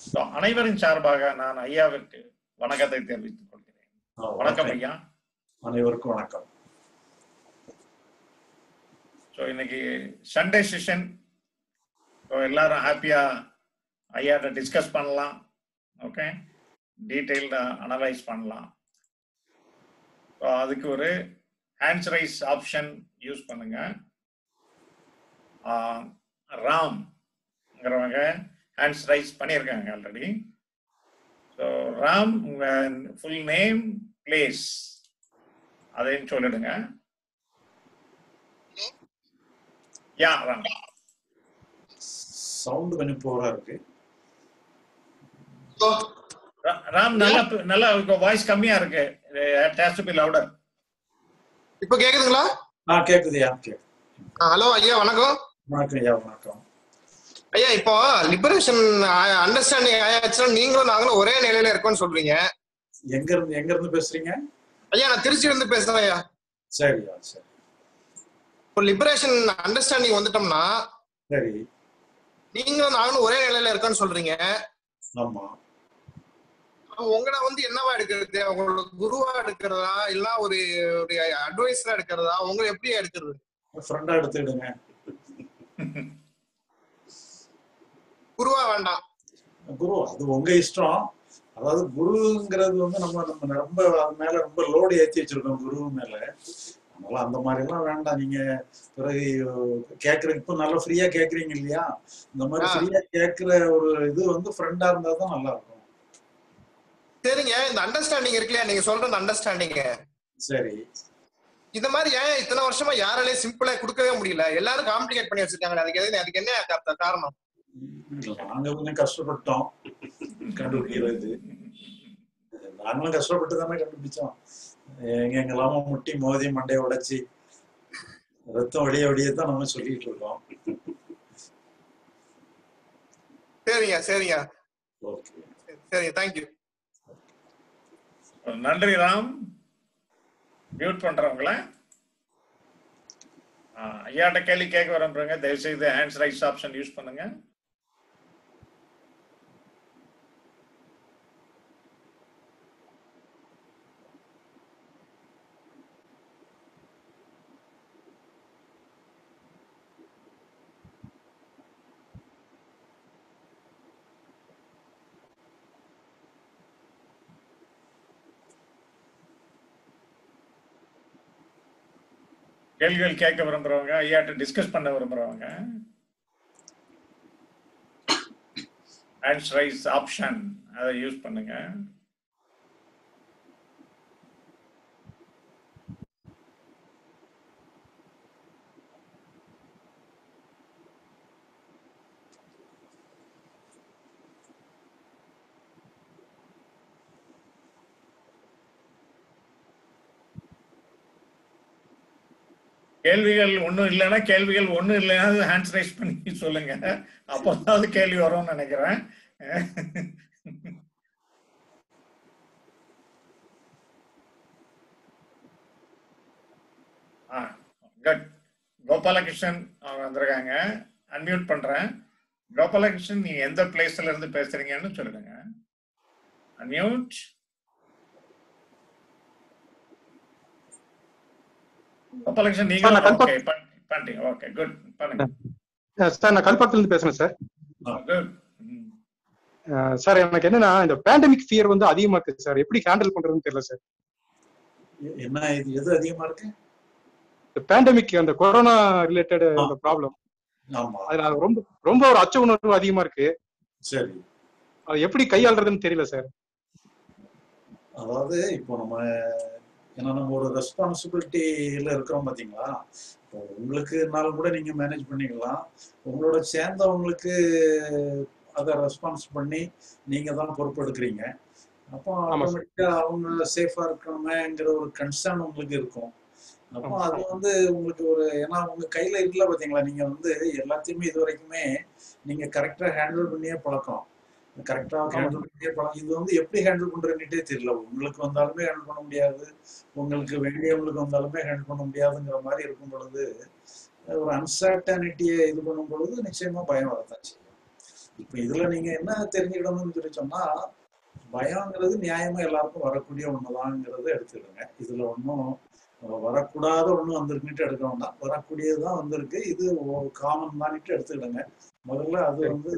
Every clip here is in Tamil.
So, அனைவரின் சார்பாக நான் ஐயாவிற்கு வணக்கத்தை தெரிவித்துக் கொள்கிறேன் ஆ, வணக்கம் ஐயா அனைவருக்கும் வணக்கம் ஸோ இன்னைக்கு சண்டே செஷன் ஸோ எல்லாரும் ஹாப்பியா ஐயாட்ட டிஸ்கஸ் பண்ணலாம் ஓகே டீட்டெயில்டா அனலைஸ் பண்ணலாம் ஸோ அதுக்கு ஒரு ஹேண்ட்ஸ் ரைஸ் ஆப்ஷன் யூஸ் பண்ணுங்க ஆஹ், ராம்ங்கிறவங்க ஹேண்ட்ஸ் ரைஸ் பண்ணியிருக்காங்க ஆல்ரெடி ஸோ ராம் உங்க ஃபுல் நேம் பிளேஸ் அதையும் சொல்லிடுங்க யா ராம் சவுண்ட் கொஞ்சம் போரா இருக்கு ரா- ராம் நல்லா நல்லா வாய்ஸ் கம்மியா இருக்கு டேஸ் டு பி லவுடர் இப்ப கேக்குதுங்களா ஆ கேக்குதுயா கேக்குது ஹலோ ஐயா வணக்கம் வணக்கம் ஐயா வணக்கம் ஐயா இப்போ லிபரேஷன் அண்டர்ஸ்டாண்டிங் ஆயாச்சுன்னா நீங்களும் நாங்களும் ஒரே நிலையில இருக்கோம்னு சொல்றீங்க எங்க இருந்து எங்க இருந்து பேசுறீங்க ஐயா நான் திருச்சியில இருந்து பேசுறேன் ஐயா சரியா சரி இப்போ லிபரேஷன் அண்டர்ஸ்டாண்டிங் வந்துட்டோம்னா சரி நீங்களும் நாங்களும் ஒரே நிலையில இருக்கோம்னு சொல்றீங்க ஆமா அப்போ உங்களை வந்து என்னவா எடுக்கிறது உங்களோட குருவா எடுக்கிறதா இல்ல ஒரு ஒரு அட்வைஸரா எடுக்கிறதா உங்களை எப்படி எடுக்கிறது ஃப்ரெண்டா எடுத்துக்கிடுங்க குருவா வேண்டாம் குரு அது உங்க இஷ்டம் அதாவது குருங்கிறது வந்து நம்ம நம்ம ரொம்ப அது மேல ரொம்ப லோடு ஏத்தி வச்சிருக்கோம் குரு மேல அதனால அந்த மாதிரி எல்லாம் வேண்டாம் நீங்க பிறகு கேக்குற இப்போ நல்லா ஃப்ரீயா கேக்குறீங்க இல்லையா இந்த மாதிரி ஆ. ஃப்ரீயா கேக்குற ஒரு இது வந்து ஃப்ரெண்டா இருந்தா தான் நல்லா இருக்கும் சரிங்க இந்த அண்டர்ஸ்டாண்டிங் இருக்கு இல்லையா நீங்க சொல்ற அந்த அண்டர்ஸ்டாண்டிங் சரி இந்த மாதிரி ஏன் இத்தனை வருஷமா யாராலையும் சிம்பிளா கொடுக்கவே முடியல எல்லாரும் காம்ப்ளிகேட் பண்ணி வச்சிருக்காங்க அதுக்கு எது அதுக்கு என்ன கா- காரணம் நாங்க கொஞ்சம் கஷ்டப்பட்டோம் கண்டுபிடிக்கிறது நாங்களும் கஷ்டப்பட்டு தானே கண்டுபிடிச்சோம் எங்க எங்கெல்லாமோ முட்டி மோதி மண்டையை உடைச்சி ரத்தம் வழிய வழியே தான் நம்ம சொல்லிட்டு இருக்கோம் சரிங்க சரிங்க ஓகே சரிங்க தேங்க்யூ நன்றி ராம் மியூட் பண்றவங்கள ஆஹ், ஐயாட்ட கேள்வி கேட்க வரம்புறங்க தயவு செய்து ஹேண்ட்ஸ் ரைஸ் ஆப்ஷன் யூஸ் பண்ணுங்க கேள்விகள் கேட்க விரும்புறவங்க ஐயாட்ட டிஸ்கஸ் பண்ண விரும்புறவங்க ஹேண்ட்ஸ் ரைஸ் ஆப்ஷன் அதை யூஸ் பண்ணுங்க கேள்விகள் ஒண்ணும் இல்லைன்னா கேள்விகள் ஒண்ணும் இல்லைன்னா ஹேண்ட்ஸ் ரைஸ் பண்ணி சொல்லுங்க அப்போதாவது கேள்வி வரும்னு நினைக்கிறேன் ஆ குட் கோபாலகிருஷ்ணன் அவங்க வந்திருக்காங்க அன்மியூட் பண்றேன் கோபாலகிருஷ்ணன் நீங்க எந்த பிளேஸ்ல இருந்து பேசுறீங்கன்னு சொல்லுங்க அன்மியூட் கோபாலகிருஷ்ணன் நீங்க சார், நான் கல்பா- ஓகே பண்ணிட்டீங்க ஓகே குட் பண்ணுங்க அஹ் சார் நான் கல்பாக்கத்துல இருந்து பேசுறேன் சார் குட் அஹ் சார் எனக்கு என்னன்னா இந்த பேண்டமிக் ஃபியர் வந்து அதிகமா இருக்கு சார் எப்படி ஹேண்டில் பண்றதுன்னு தெரியல சார் என்ன இது எது அதிகமா இருக்கு இந்த பேண்டமிக் அந்த கொரோனா ரிலேட்டட் ஆ. அந்த ப்ராப்ளம் ஆமா அதுல அது ரொம்ப ரொம்ப ஒரு அச்ச உணர்வு அதிகமா இருக்கு சரி அது எப்படி கையாளுறதுன்னு தெரியல சார் அதாவது இப்போ நம்ம ஏன்னா நம்ம ஒரு ரெஸ்பான்சிபிலிட்டியில இருக்கிறோம் பாத்தீங்களா இப்போ உங்களுக்குனாலும் கூட நீங்க மேனேஜ் பண்ணிக்கலாம் உங்களோட சேர்ந்தவங்களுக்கு அதை ரெஸ்பான்ஸ் பண்ணி நீங்க தான் பொறுப்பெடுக்கிறீங்க அப்போ ஆமா சார். ஆட்டோமேட்டிக்கா அவங்க சேஃபா இருக்கணுமேங்கிற ஒரு கன்சர்ன் உங்களுக்கு இருக்கும் அப்போ ஆமா. அது வந்து உங்களுக்கு ஒரு ஏன்னா உங்க கையில இருக்குல்ல பாத்தீங்களா நீங்க வந்து எல்லாத்தையுமே இது வரைக்குமே நீங்க கரெக்டா ஹேண்டில் பண்ணியே பழக்கம் கரெக்டா ஆமா. ஹேண்டில் பண்ணியே பழக்கம் இது வந்து எப்படி ஹேண்டில் பண்றதுன்னுட்டே தெரியல உங்களுக்கு வந்தாலுமே ஹேண்டில் பண்ண முடியாது உங்களுக்கு வேண்டியவங்களுக்கு வந்தாலுமே ஹேண்டில் பண்ண முடியாதுங்கிற மாதிரி இருக்கும் பொழுது ஒரு அன்சர்டனிட்டியை இது பண்ணும் பொழுது நிச்சயமா பயம் வரத்தான் செய்யும் இப்ப இதுல நீங்க என்ன தெரிஞ்சுக்கணும்னு சொல்லி சொன்னா பயங்கிறது நியாயமா எல்லாருக்கும் வரக்கூடிய ஒண்ணுதான்ங்கிறத எடுத்துக்கிடுங்க இதுல ஒன்றும் வரக்கூடாத ஒண்ணு வந்திருக்குன்ட்டு எடுக்க வேண்டாம் வரக்கூடியதுதான் வந்திருக்கு இது காமன் தானிட்டு எடுத்துக்கிடுங்க முதல்ல அது வந்து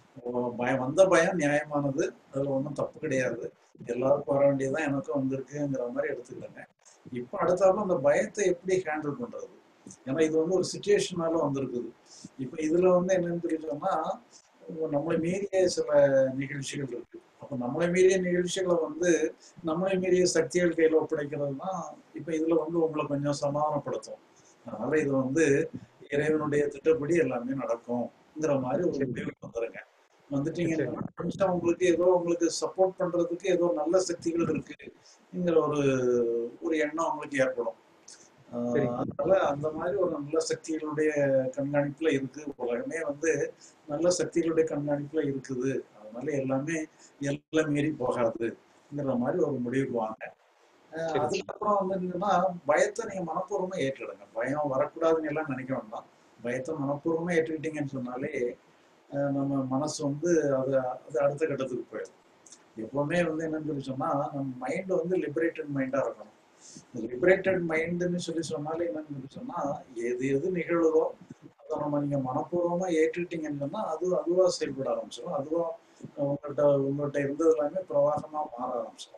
ஓ, பயம் வந்த பயம் நியாயமானது அதுல ஒன்றும் தப்பு கிடையாது எல்லாருக்கும் வர வேண்டியதுதான் எனக்கும் வந்திருக்குங்கிற மாதிரி எடுத்துக்கிடுங்க இப்ப அடுத்தாப்புல அந்த பயத்தை எப்படி ஹேண்டில் பண்றது ஏன்னா இது வந்து ஒரு சுச்சுவேஷனால வந்திருக்குது இப்ப இதுல வந்து என்னன்னு சொல்லி சொன்னா நம்மளை மீறிய சில நிகழ்ச்சிகள் இருக்கு அப்ப நம்மளை மீறிய நிகழ்ச்சிகளை வந்து நம்மளை மீறிய சக்திகள் கையில ஒப்படைக்கிறது தான் இப்ப இதுல வந்து உங்களை கொஞ்சம் சமாதானப்படுத்தும் அதனால இது வந்து இறைவனுடைய திட்டப்படி எல்லாமே நடக்கும்ங்கிற மாதிரி ஒரு முடிவுக்கு வந்துருங்க வந்துட்டீங்கன்னா கொஞ்சம் உங்களுக்கு ஏதோ உங்களுக்கு சப்போர்ட் பண்றதுக்கு ஏதோ நல்ல சக்திகள் இருக்குங்கிற ஒரு ஒரு எண்ணம் உங்களுக்கு ஏற்படும் ஆஹ் சரி. அதனால அந்த மாதிரி ஒரு நல்ல சக்திகளுடைய கண்காணிப்புல இருக்கு உலகமே வந்து நல்ல சக்திகளுடைய கண்காணிப்புல இருக்குது அதனால எல்லாமே எல்லாம் மீறி போகாதுங்கிற மாதிரி ஒரு முடிவுக்கு வாங்க ஆஹ் சரி. அதுக்கப்புறம் வந்து என்னன்னா பயத்தை நீங்க மனப்பூர்வமா ஏற்றுடுங்க பயம் வரக்கூடாதுன்னு எல்லாம் நினைக்க வேண்டாம் பயத்தை மனப்பூர்வமா ஏற்றுக்கிட்டீங்கன்னு சொன்னாலே ஆஹ் நம்ம மனசு வந்து அது அது அடுத்த கட்டத்துக்கு போயிடும் எப்பவுமே வந்து என்னன்னு சொல்லி சொன்னா நம்ம மைண்ட் வந்து லிபரேட்டட் மைண்டா இருக்கணும் லிபரேட்டட் மைண்டுன்னு சொல்லி சொன்னாலே என்னன்னு சொல்லி சொன்னா எது எது நிகழுதோ அதை நம்ம நீங்க மனப்பூர்வமா ஏற்றுக்கிட்டீங்கன்னு சொன்னா அது அதுவா செயல்பட ஆரம்பிச்சிடும் அதுவா உங்கள்கிட்ட உங்கள்கிட்ட இருந்தது எல்லாமே பிரவாகமா மாற ஆரம்பிச்சிடும்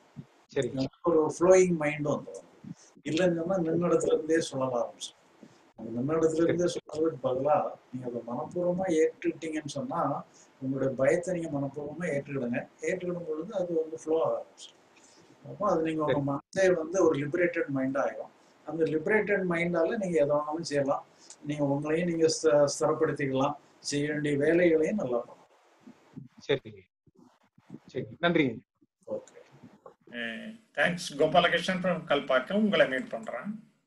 சரி ஒரு ஃப்ளோயிங் மைண்டும் வந்துடும் இல்லைன்னு சொன்னா நின்ன இடத்துல இருந்தே சொல்ல ஆரம்பிச்சிடும் அந்த நின்ன இடத்துல இருந்தே சொல்றதுக்கு பதிலா நீங்க அதை மனப்பூர்வமா ஏற்றுக்கிட்டீங்கன்னு சொன்னா உங்களுடைய பயத்தை நீங்க மனப்பூர்வமா ஏற்றுக்கிடுங்க ஏற்றுக்கிடும் பொழுது அது வந்து ஃப்ளோ ஆக ஆரம்பிச்சிடும் அப்போ அது நீங்க உங்க மனசே வந்து ஒரு லிபரேட்டட் மைண்ட் ஆயிடும் அந்த லிபரேட்டட் மைண்டால நீங்க எதை வேணாலும் செய்யலாம் நீங்க உங்களையும் நீங்க ஸ்த- ஸ்திரப்படுத்திக்கலாம் செய்ய வேண்டிய வேலைகளையும் நல்லா பண்ணலாம் சரிங்க சரி நன்றிங்க okay thanks Gopalakrishnan from Kalpakkam உங்களை மீட் பண்றேன்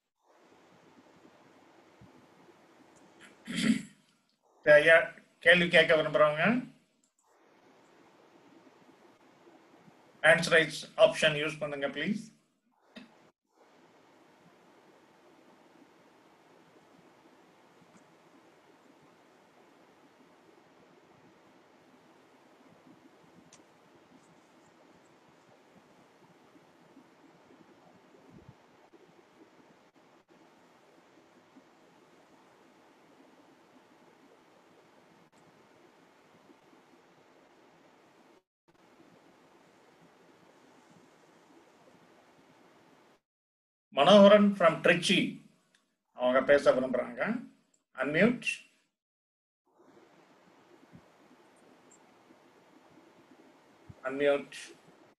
சரி, ஐயா கேள்வி கேட்க விரும்புறவங்க ஹேண்ட்ஸ் ரைட்ஸ் ஆப்ஷன் யூஸ் பண்ணுங்க ப்ளீஸ் மனோகரன் ஃப்ரம் ட்ரிச்சி அவங்க பேச விரும்புறாங்க அன்மியூட் அன்மியூட்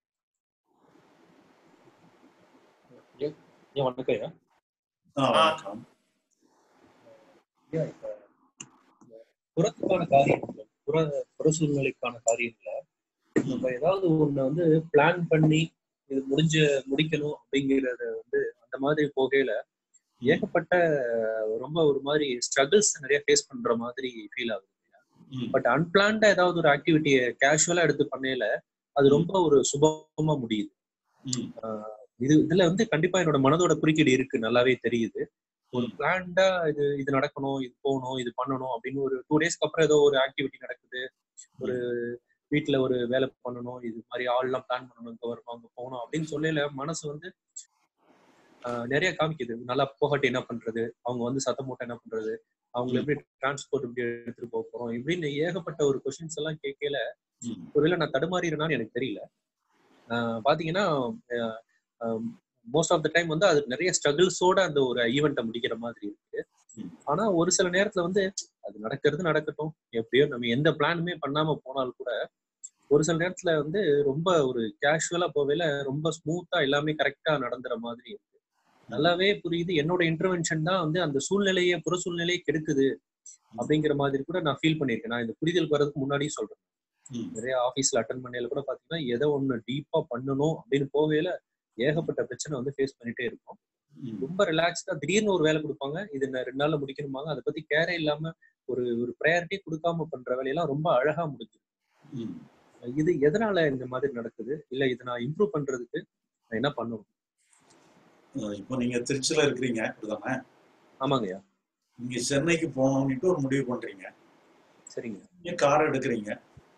ஐயா வணக்கம் ஐயா ஆ வணக்கம் ஐயா இப்ப இந்த புறத்துக்கான காரியங்கள் புற புற சூழ்நிலைக்கான காரியங்கள நம்ம ஏதாவது ஒண்ணு வந்து பிளான் பண்ணி இது முடிஞ்ச முடிக்கணும் அப்படிங்கறத வந்து அந்த மாதிரி போகையில ஏகப்பட்ட ரொம்ப ஒரு மாதிரி ஸ்ட்ரகிள்ஸ் நிறைய ஃபேஸ் பண்ற மாதிரி ஃபீல் ஆகுது ம். பட் அன்பிளான்டா ஏதாவது ஒரு ஆக்டிவிட்டியை கேஷுவலா எடுத்து பண்ணையில அது ரொம்ப ஒரு சுபமா முடியுது ம். இது இதுல வந்து கண்டிப்பா என்னோட மனதோட குறுக்கீடு இருக்கு நல்லாவே தெரியுது ஒரு ம். பிளான்டா இது இது நடக்கணும் இது போகணும் இது பண்ணணும் அப்படின்னு ஒரு டூ டேஸ்க்கு அப்புறம் ஏதோ ஒரு ஆக்டிவிட்டி நடக்குது ஒரு வீட்ல ஒரு வேலை பண்ணணும் இது மாதிரி ஆள்லாம் பிளான் பண்ணணும் இங்க வரணும் அங்க போகணும் அப்படின்னு சொல்லல மனசு வந்து ஆஹ், நிறைய காமிக்குது நல்லா போகாட்டி என்ன பண்றது அவங்க வந்து சத்தம் போட்டா என்ன பண்றது அவங்க ம். எப்படி டிரான்ஸ்போர்ட் இப்படி எடுத்துட்டு போக போறோம் இப்படின்னு ஏகப்பட்ட ஒரு கொஸ்டின்ஸ் எல்லாம் கேட்கல ம். ஒருவேளை நான் தடுமாறிடுறேனான்னு எனக்கு தெரியல ஆஹ் பாத்தீங்கன்னா மோஸ்ட் ஆஃப் த டைம் வந்து அது நிறைய ஸ்ட்ரகிள்ஸோட அந்த ஒரு ஈவெண்ட்டை முடிக்கிற மாதிரி இருக்கு ம். ஆனா ஒரு சில நேரத்துல வந்து அது நடக்கிறது நடக்கட்டும் எப்படியோ நம்ம எந்த பிளானுமே பண்ணாம போனாலும் கூட ஒரு சில நேரத்துல வந்து ரொம்ப ஒரு கேஷுவலா போவேல ரொம்ப ஸ்மூத்தா எல்லாமே கரெக்டா நடந்துற மாதிரி இருக்கு நல்லாவே புரியுது என்னோட இன்டர்வென்ஷன் தான் வந்து அந்த சூழ்நிலையை புற சூழ்நிலையை கெடுக்குது அப்படிங்கிற மாதிரி கூட நான் ஃபீல் பண்ணியிருக்கேன் நான் இந்த புரிதல் வர்றதுக்கு முன்னாடியே சொல்றேன் ம். நிறைய ஆபீஸ்ல அட்டன் பண்ணையில கூட பாத்தீங்கன்னா எதை ஒண்ணு டீப்பா பண்ணணும் அப்படின்னு போவேல ஏகப்பட்ட பிரச்சனை வந்து ஃபேஸ் பண்ணிட்டே இருக்கும் ம். ரொம்ப ரிலாக்ஸ்டா திடீர்னு ஒரு வேலை கொடுப்பாங்க இது நான் ரெண்டு நாள்ல முடிக்கணுமாங்க அதை பத்தி கேரே இல்லாம ஒரு ஒரு ப்ரையாரிட்டி கொடுக்காம பண்ற வேலையெல்லாம் ரொம்ப அழகா முடிஞ்சு ம். இது எதனால இந்த மாதிரி நடக்குது இல்ல இதை நான் இம்ப்ரூவ் பண்றதுக்கு நான் என்ன பண்ணணும் அஹ் இப்போ நீங்க திருச்சியில இருக்கிறீங்க அப்படிதானே ஆமாங்கய்யா நீங்க சென்னைக்கு போகணும்னுட்டு ஒரு முடிவு பண்றீங்க சரிங்க நீங்க கார் எடுக்கிறீங்க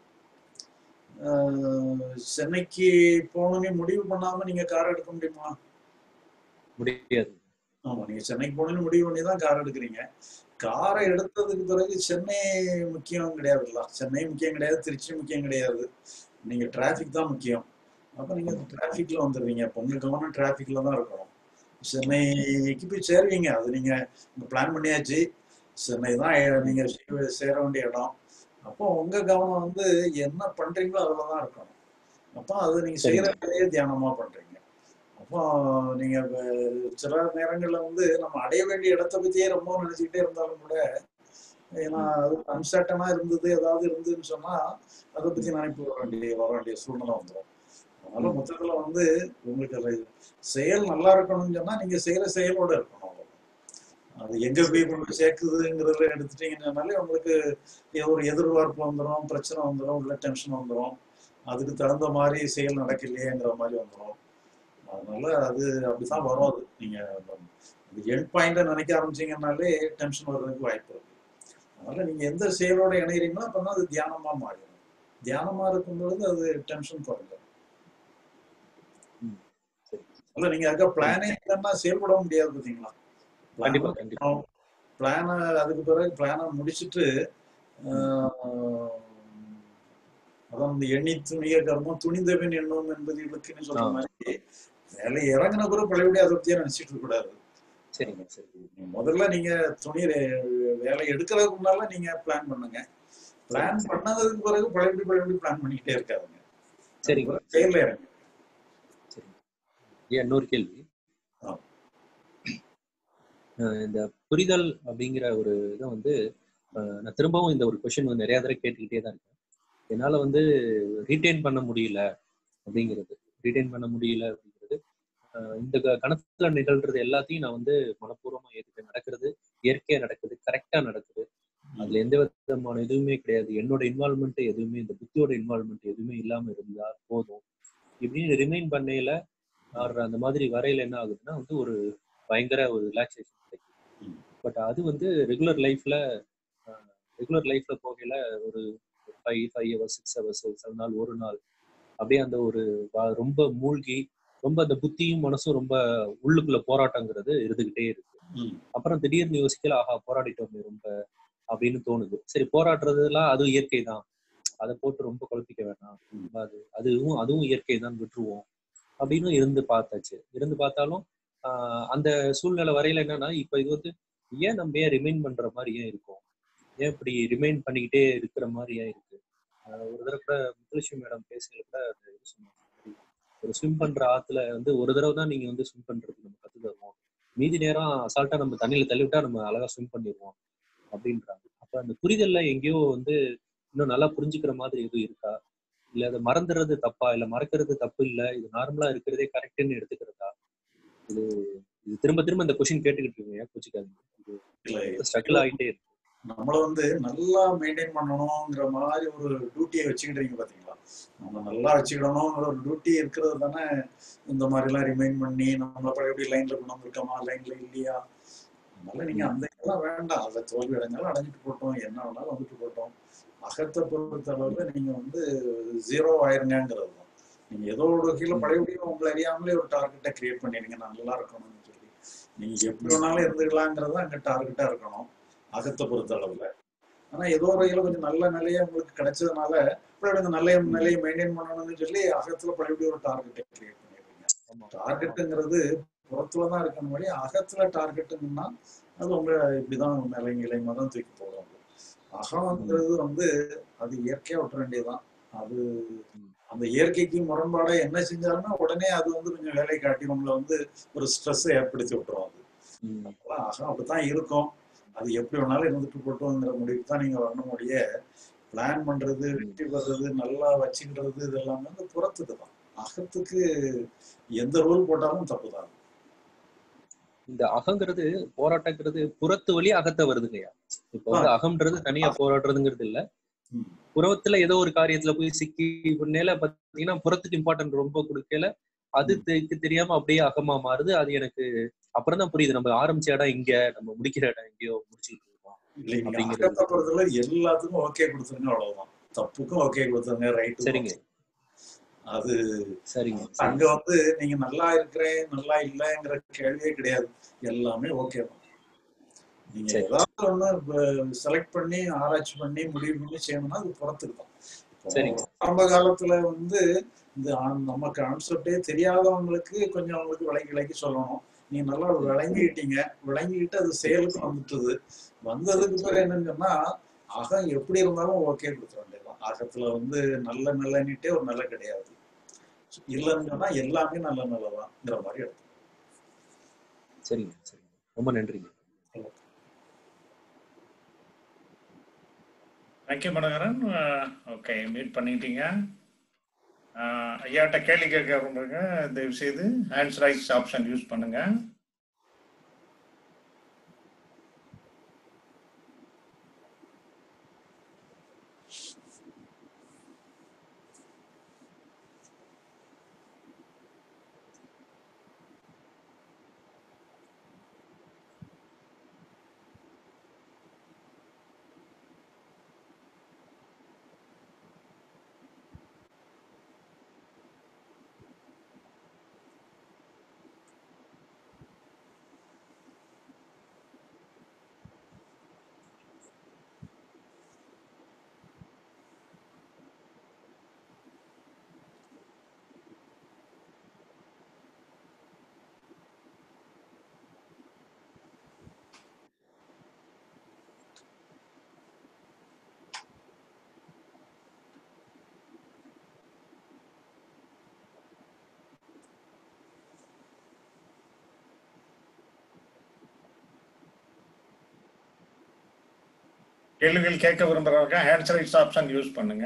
ஆஹ் சென்னைக்கு போகணும்னு முடிவு பண்ணாம நீங்க கார் எடுக்க முடியுமா முடியாது ஆமா நீங்க சென்னைக்கு போகணும்னு முடிவு பண்ணி தான் கார் எடுக்கிறீங்க காரை எடுத்ததுக்கு பிறகு சென்னை முக்கியம் கிடையாதுல்ல சென்னை முக்கியம் கிடையாது திருச்சி முக்கியம் கிடையாது நீங்க டிராஃபிக் தான் முக்கியம் அப்ப நீங்க டிராஃபிக்ல வந்துடுவீங்க அப்ப உங்க கவனம் டிராஃபிக்ல தான் இருக்கணும் சென்னைக்கு போய் சேருவீங்க அது நீங்க பிளான் பண்ணியாச்சு சென்னை தான் நீங்க சே- சேர வேண்டிய இடம் அப்போ உங்க கவனம் வந்து என்ன பண்றீங்களோ அதுல தான் இருக்கணும் அப்போ அது நீங்க செய்யற வேலையே தியானமா பண்றீங்க அப்போ நீங்க வ- சில நேரங்கள்ல வந்து நம்ம அடைய வேண்டிய இடத்த பத்தியே ரொம்ப நினைச்சுக்கிட்டே இருந்தாலும் கூட ஏன்னா அது அன்சர்டனா இருந்தது ஏதாவது இருந்ததுன்னு சொன்னா அதை பத்தி நினைப்பு வர வேண்டிய வர வேண்டிய சூழ்நிலை வந்துடும் அதனால மொத்தத்துல வந்து உங்களுக்கு அது செயல் நல்லா இருக்கணும்னு சொன்னா நீங்க செய்யற செயலோட இருக்கணும் அவ்வளவுதான். அது எங்க போய் கொண்டு சேர்க்குதுங்கிறத எடுத்துட்டீங்கன்னாலே உங்களுக்கு ஏதோ ஒரு எதிர்பார்ப்பு வந்துடும் பிரச்சனை வந்துடும் உள்ள டென்ஷன் வந்துடும் அதுக்கு தகுந்த மாதிரி செயல் நடக்கலையேங்கிற மாதிரி வந்துடும் அதனால அது அப்படிதான் வரும் அது நீங்க எண்ட் பாயிண்ட நினைக்க ஆரம்பிச்சீங்கன்னாலே டென்ஷன் வர்றதுக்கு வாய்ப்பு இருக்கு அதனால நீங்க எந்த செயலோட இணைகிறீங்களோ அப்பதான் அது தியானமா மாறிடும் தியானமா இருக்கும் பொழுது அது டென்ஷன் குறைஞ்சிடும் ம். சரி. இல்ல நீங்க அதுக்காக பிளானே இல்லைன்னா செயல்பட முடியாது பாத்தீங்களா கண்டிப்பா கண்டிப்பா பிளானை அதுக்கு பிறகு பிளானை முடிச்சுட்டு ஆஹ், அதான் இந்த எண்ணி துணிய கர்மம் துணிந்தவன் எண்ணும் என்பது இலக்குன்னு சொல்ற ஆ. மாதிரி வேலை இறங்கின பிறகு பழையபடி அதை பத்தியே நினைச்சிட்டு இருக்க கூடாது சரிங்க சரி நீங்க முதல்ல நீங்க துணி ரெ- வேலை எடுக்கிறதுக்கு முன்னால நீங்க பிளான் பண்ணுங்க பிளான் பண்ணதுக்கு பிறகு பழையபடி பழையபடி பிளான் பண்ணிக்கிட்டே இருக்காதுங்க சரிங்க அதுக்கு பிறகு செயல்ல இறங்க சரி ஏன் இன்னொரு கேள்வி ஆ. அஹ் இந்த புரிதல் அப்படிங்கிற ஒரு இதை வந்து அஹ் நான் திரும்பவும் இந்த ஒரு கொஷின் வந்து நிறைய தடவை கேட்டுக்கிட்டே தான் இருக்கேன் என்னால வந்து ரீட்டைன் பண்ண முடியல அப்படிங்கிறது ரீட்டைன் பண்ண முடியல அப்படிங்கிறது அஹ் இந்த க- கணத்துல நிகழ்றது எல்லாத்தையும் நான் வந்து மனப்பூர்வமா ஏத்துக்க நடக்கிறது இயற்கையா நடக்குது கரெக்டா நடக்குது அதுல எந்த விதமான இதுவுமே கிடையாது என்னோட இன்வால்மெண்ட் எதுவுமே இந்த புத்தியோட இன்வால்மெண்ட் எதுவுமே இல்லாம இருந்தா போதும் இப்படின்னு ரிமைன் பண்ணையில ஆடுற அந்த மாதிரி வரையில என்ன ஆகுதுன்னா வந்து ஒரு பயங்கர ஒரு ரிலாக்ஸேஷன் கிடைக்கும் ம். பட் அது வந்து ரெகுலர் லைஃப்ல ரெகுலர் லைஃப்ல போகையில ஒரு five five hours six hours சில நாள் ஒரு நாள் அப்படியே அந்த ஒரு வ- ரொம்ப மூழ்கி ரொம்ப அந்த புத்தியும் மனசும் ரொம்ப உள்ளுக்குள்ள போராட்டங்கிறது இருந்துகிட்டே இருக்கு ம். அப்புறம் திடீர்னு யோசிக்கல ஆஹா போராடிட்டோமே ரொம்ப அப்படின்னு தோணுது சரி போராடுறதுலாம் அதுவும் இயற்கை தான் அதை போட்டு ரொம்ப குழப்பிக்க வேணாம் ரொம்ப அது அதுவும் அதுவும் இயற்கை தான் விட்டுருவோம் அப்படின்னு இருந்து பார்த்தாச்சு இருந்து பார்த்தாலும் ஆஹ் அந்த சூழ்நிலை வரையில என்னன்னா இப்ப இது வந்து ஏன் நம்ம ஏன் ரிமைண்ட் பண்ற மாதிரி ஏன் இருக்கும் ஏன் இப்படி ரிமைண்ட் பண்ணிக்கிட்டே இருக்கிற மாதிரி ஏன் இருக்கு ஆஹ் ஒரு தடவை கூட முத்துலட்சுமி மேடம் பேசுறது கூட அந்த இது சொன்னாங்க ஒரு ஸ்விம் பண்ற ஆத்துல வந்து ஒரு தடவை தான் நீங்க வந்து ஸ்விம் பண்றதுக்கு நம்ம கத்து தருவோம் மீதி நேரம் அசால்ட்டா நம்ம தண்ணியில தள்ளி விட்டா நம்ம அழகா ஸ்விம் பண்ணிடுவோம் அப்படின்றாங்க அப்ப அந்த புரிதல்ல எங்கேயோ வந்து இன்னும் நல்லா புரிஞ்சுக்கிற மாதிரி எதுவும் இருக்கா இல்ல அதை மறந்துடுறது தப்பா இல்ல மறக்கிறது தப்பு இல்ல இது நார்மலா இருக்கிறதே கரெக்ட்னு எடுத்துக்கிறதா இது இது திரும்ப திரும்ப இந்த கொஸ்டின் கேட்டுக்கிட்டு இருக்கீங்க கோச்சிக்காதீங்க இல்ல இது ஸ்ட்ரகிள் ஆகிட்டே இருக்கு நம்மள வந்து நல்லா மெயின்டைன் பண்ணணுங்கிற மாதிரி ஒரு டியூட்டியை வச்சுக்கிட்டீங்க பாத்தீங்களா நம்ம நல்லா வச்சுக்கிடணுங்கிற ஒரு டியூட்டி இருக்கிறது தானே இந்த மாதிரி எல்லாம் ரிமைண்ட் பண்ணி நம்மள பழையபடி லைன்ல கொண்டு வந்திருக்கோமா லைன்ல இல்லையா அதனால நீங்க அந்த இதெல்லாம் வேண்டாம் அதுல தோல்வி அடைஞ்சாலும் அடைஞ்சிட்டு போட்டோம் என்ன வேணாலும் வந்துட்டு போட்டோம் அகத்தை பொறுத்த அளவுல நீங்க வந்து ஜீரோ ஆயிருங்கிறது தான் நீங்க ஏதோ ஒரு கீழே பழையபடியும் உங்களை அறியாமலே ஒரு டார்கெட்டை கிரியேட் பண்ணிடுங்க நான் நல்லா இருக்கணும்னு சொல்லி நீங்க எப்படி வேணாலும் இருந்துக்கலாங்கிறது அங்க டார்கெட்டா இருக்கணும் அகத்தை பொறுத்த அளவுல ஆனா ஏதோ ஒரு வகையில கொஞ்சம் நல்ல நிலையை உங்களுக்கு கிடைச்சதுனால இப்படி அந்த நல்ல நிலையை மெயின்டைன் பண்ணணும்னு சொல்லி அகத்துல பழையபடி ஒரு டார்கெட்டை கிரியேட் பண்ணிடுறீங்க ஆமா. டார்கெட்டுங்கிறது புறத்துல தான் இருக்கணும் வழி அகத்துல டார்கெட்டுங்கன்னா அது உங்க இப்படிதான் நிலை நிலைமா தான் தூக்கி போடும் அகம்ங்கிறது வந்து அது இயற்கையா விட்டுற வேண்டியதுதான் அது அந்த இயற்கைக்கு முரண்பாடா என்ன செஞ்சாலுமே உடனே அது வந்து கொஞ்சம் வேலை காட்டி நம்மள வந்து ஒரு ஸ்ட்ரெஸ் ஏற்படுத்தி விட்டுரும் அது ம். அப்பெல்லாம் அகம் அப்படித்தான் இருக்கும் அது எப்படி வேணாலும் இருந்துட்டு போட்டோங்கிற முடிவுக்கு தான் நீங்க வரணும் முடிய பிளான் பண்றது வெற்றி பெறது நல்லா வச்சுக்கிறது இது எல்லாமே வந்து புறத்துக்கு தான் அகத்துக்கு எந்த ரூல் போட்டாலும் தப்பு தான் இந்த அகங்கிறது போராட்டங்கிறது புறத்து வழி அகத்தை வருதுங்கய்யா இப்ப வந்து அகம்ன்றது தனியா போராடுறதுங்கிறது இல்ல ம். புறத்துல ஏதோ ஒரு காரியத்துல போய் சிக்கி நேல பாத்தீங்கன்னா புறத்துக்கு இம்பார்ட்டன்ட் ரொம்ப கொடுக்கல அது தெ- தெரியாம அப்படியே அகமா மாறுது அது எனக்கு அப்புறம் தான் புரியுது நம்ம ஆரம்பிச்ச இடம் இங்க நம்ம முடிக்கிற இடம் எங்கேயோ முடிச்சுக்கிட்டு இருக்கோம் இல்லைங்க அப்படிங்கிறது அகத்தை பொறுத்தவரை எல்லாத்துக்கும் ஓகே கொடுத்துருங்க அவ்வளவுதான் தப்புக்கும் ஓகே கொடுத்துருங்க ரைட்டுக்கும் சரிங்க அது சரிங்க அங்க சரிங்க வந்து நீங்க நல்லா இருக்கிறேன் நல்லா இல்லைங்கிற கேள்வியே கிடையாது எல்லாமே ஓகே தான் நீங்க சரி ஏதாவது ஒண்ணு செலக்ட் பண்ணி ஆராய்ச்சி பண்ணி முடிவு பண்ணி செய்யணும்னா அது புறத்துக்கு தான் இப்போ சரிங்க ஆரம்ப காலத்துல வந்து இந்த ஆ- நம்ம கான்செப்டே தெரியாதவங்களுக்கு கொஞ்சம் அவங்களுக்கு விளக்கி விளக்கி சொல்லணும் நீங்க நல்லா விளங்கிட்டீங்க விளங்கிட்டு அது செயலுக்கு வந்துட்டுது வந்ததுக்கு பிறகு என்னன்னு சொன்னா அகம் எப்படி இருந்தாலும் ஓகே கொடுத்துட வேண்டியதுதான் அகத்துல வந்து நல்ல நல்லன்னுட்டே ஒரு நல்ல கிடையாது இல்லைன்னு சொன்னா எல்லாமே நல்ல நல்லதாங்கிற மாதிரி எடுத்து சரிங்க சரிங்க ரொம்ப நன்றிங்க தேங்க்யூ மனோகரன் ஓகே மீட் பண்ணிட்டீங்க அஹ், ஐயாட்ட கேள்வி கேட்க விரும்புங்க தயவு செய்து ஹேண்ட்ஸ் ரைஸ் ஆப்ஷன் யூஸ் பண்ணுங்க கேள்விகள் கேட்க விரும்புறவங்க ஹேண்ட்ஸ் ரைஸ் ஆப்ஷன் யூஸ் பண்ணுங்க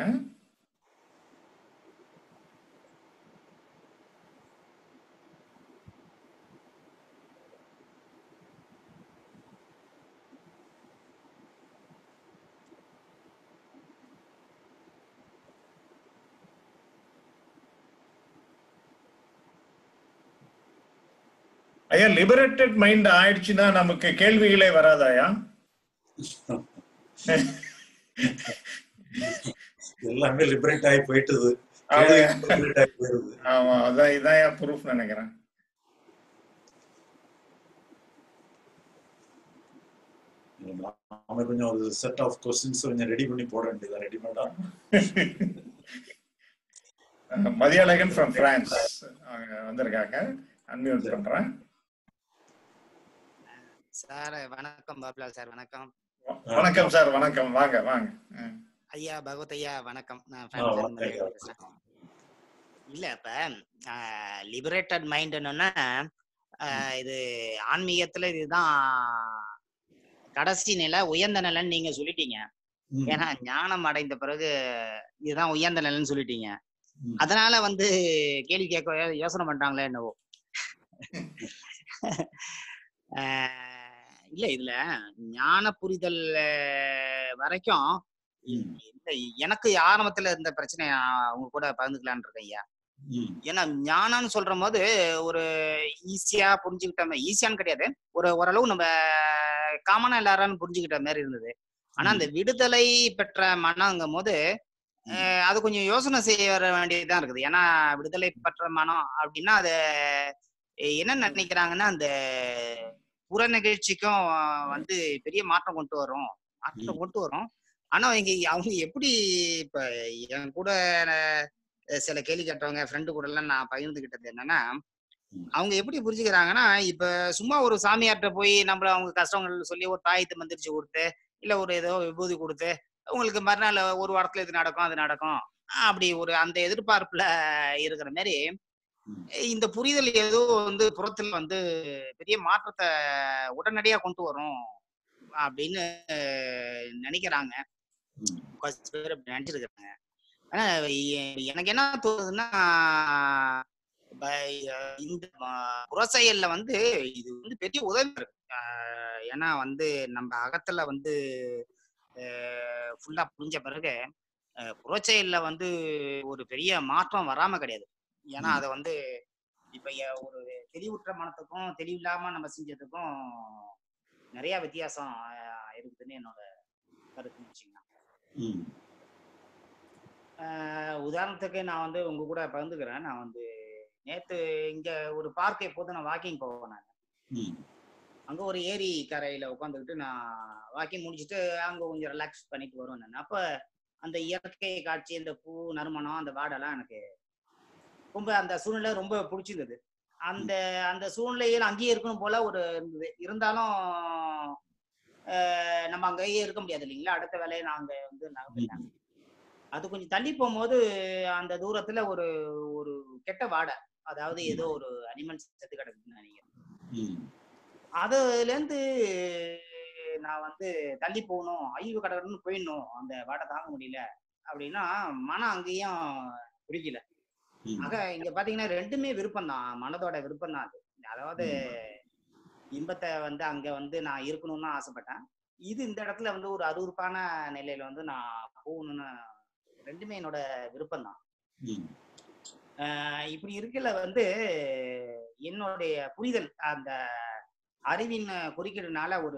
ஐயா லிபரேட்டட் மைண்ட் ஆயிடுச்சுன்னா நமக்கு கேள்விகளே வராதாயா எல்லாமே லிபரேட் ஆகி போயிட்டுது அது லிபரேட் ஆகி போயிருது ஆமா அதான் இதான் ப்ரூஃப் நினைக்கிறேன் நாம கொஞ்சம் ஒரு செட் ஆஃப் கொஸ்டின்ஸ் கொஞ்சம் ரெடி பண்ணி போட வேண்டியதா ரெடிமேடா மதியழகன் ஃப்ரம் பிரான்ஸ் அவங்க வந்திருக்காங்க அன்மியூட் பண்றேன் சார் வணக்கம் பாப்லால் சார் வணக்கம் வணக்கம் சார் வணக்கம் வாங்க வாங்க ம். ஐயா பகவத் ஐயா வணக்கம் நான் ஆ, பிரான்ஸ்ல வணக்கம் இருந்து ஐயா. பேசுறேன் இல்ல இப்ப லிபரேட்டட் மைண்ட்னா இது ஆன்மீகத்துல இதுதான் கடைசி நிலை உயர்ந்த நிலைன்னு நீங்க சொல்லிட்டீங்க ம், ஏன்னா ஞானம் அடைந்த பிறகு இதுதான் உயர்ந்த நிலைன்னு சொல்லிட்டீங்க ம். அதனால வந்து கேள்வி கேட்க யோ- யோசனை பண்றாங்களே என்னவோ ஆஹ் இல்ல இதுல ஞான புரிதல் அஹ், வரைக்கும் ம், இந்த எனக்கு ஆரம்பத்துல இருந்த பிரச்சனை உங்க கூட பகிர்ந்துக்கலான்னு இருக்கேன் ஐயா ம், ஏன்னா ஞானம்னு சொல்ற போது ஒரு ஈஸியா புரிஞ்சுக்கிட்ட ஈஸியான்னு கிடையாது ஒரு ஓரளவு நம்ம காமனா எல்லாரும் புரிஞ்சுக்கிட்ட மாதிரி இருந்தது ஆனா அந்த விடுதலை பெற்ற மனங்கும் போது அஹ், அது கொஞ்சம் யோசனை செய்ய வர வேண்டியதுதான் இருக்குது ஏன்னா விடுதலை பெற்ற மனம் அப்படின்னா அது அஹ், என்ன நினைக்கிறாங்கன்னா அந்த புற நிகழ்ச்சிக்கும் வந்து பெரிய மாற்றம் கொண்டு வரும் மாற்றம் கொண்டு வரும் ஆனா அவங்க அவங்க எப்படி இப்ப என் கூட அஹ், சில கேள்வி கேட்டவங்க ஃப்ரெண்டு கூட எல்லாம் நான் பகிர்ந்துகிட்டது என்னன்னா ம். அவங்க எப்படி புரிஞ்சுக்கிறாங்கன்னா இப்ப சும்மா ஒரு சாமியார்ட்ட போய் நம்மள அவங்க கஷ்டங்கள் சொல்லி ஒரு தாயத்தை மந்திரிச்சு கொடுத்து இல்ல ஒரு ஏதோ விபூதி கொடுத்து உங்களுக்கு மறுநாள் ஒரு வாரத்துல இது நடக்கும் அது நடக்கும் அப்படி ஒரு அந்த எதிர்பார்ப்புல இருக்கிற மாதிரி ம். இந்த புரிதல் ஏதோ வந்து புறத்துல வந்து பெரிய மாற்றத்தை உடனடியா கொண்டு வரும் அப்படின்னு நினைக்கிறாங்க ம். கொஞ்சம் பேர் அப்படி நினைச்சிருக்காங்க ஆனா எ- எனக்கு என்ன தோணுதுன்னா இப்ப இந்த ம- புறச்செயல்ல வந்து இது வந்து பெரிய உதவி இருக்கு ஆஹ் ஏன்னா வந்து நம்ம அகத்துல வந்து ஃபுல்லா புரிஞ்ச பிறகு அஹ் புறச்செயல்ல வந்து ஒரு பெரிய மாற்றம் வராம கிடையாது ஏன்னா ம். அதை வந்து இப்ப எ- ஒரு தெளிவுற்ற மனத்துக்கும் தெளிவில்லாம நம்ம செஞ்சதுக்கும் நிறைய வித்தியாசம் ஆஹ் இருக்குதுன்னு என்னோட கருத்துன்னு வச்சுக்கலாம் ம் ஆஹ் உதாரணத்துக்கு நான் வந்து உங்க கூட பகிர்ந்துக்கிறேன் நான் வந்து நேத்து இங்க ஒரு பார்க் எப்போதும் நான் வாக்கிங் போவேன் நான் ம் அங்க ஒரு ஏரி கரையில உட்காந்துக்கிட்டு நான் வாக்கிங் முடிச்சுட்டு அங்க கொஞ்சம் ரிலாக்ஸ் பண்ணிட்டு வருவேன் நான் அப்ப அந்த இயற்கை காட்சி இந்த பூ நறுமணம் அந்த வாடெல்லாம் எனக்கு ரொம்ப அந்த சூழ்நிலை ரொம்ப பிடிச்சிருந்தது அந்த அந்த சூழ்நிலையில் அங்கேயே இருக்கணும் போல ஒரு இருந்தது இருந்தாலும் ஆஹ் நம்ம அங்கேயே இருக்க முடியாது இல்லைங்களா அடுத்த வேலையை நான் அங்க வந்து நகர்ந்துட்டேன் அது கொஞ்சம் தள்ளி போகும்போது அந்த தூரத்துல ஒரு ஒரு கெட்ட வாடை அதாவது ஏதோ ஒரு அனிமல்ஸ் செத்து கிடக்குதுன்னு நினைக்கிறேன் ம் அதுல இருந்து நான் வந்து தள்ளி போகணும் ஐயோ கடற்கன்னு போயிடணும் அந்த வாடை தாங்க முடியல அப்படின்னா மனம் அங்கேயும் பிடிக்கல ம் ஆக இங்க பாத்தீங்கன்னா ரெண்டுமே விருப்பம் தான் மனதோட விருப்பம் தான் அது அதாவது இன்பத்தை வந்து அங்க வந்து நான் இருக்கணும்னு தான் ஆசைப்பட்டேன் இது இந்த இடத்துல வந்து ஒரு அருவருப்பான நிலையில வந்து நான் போகணும்னு ரெண்டுமே என்னோட விருப்பம் தான் ம் இப்படி இருக்கல வந்து என்னுடைய புரிதல் அந்த அறிவின் குறுக்கீடுனால ஒரு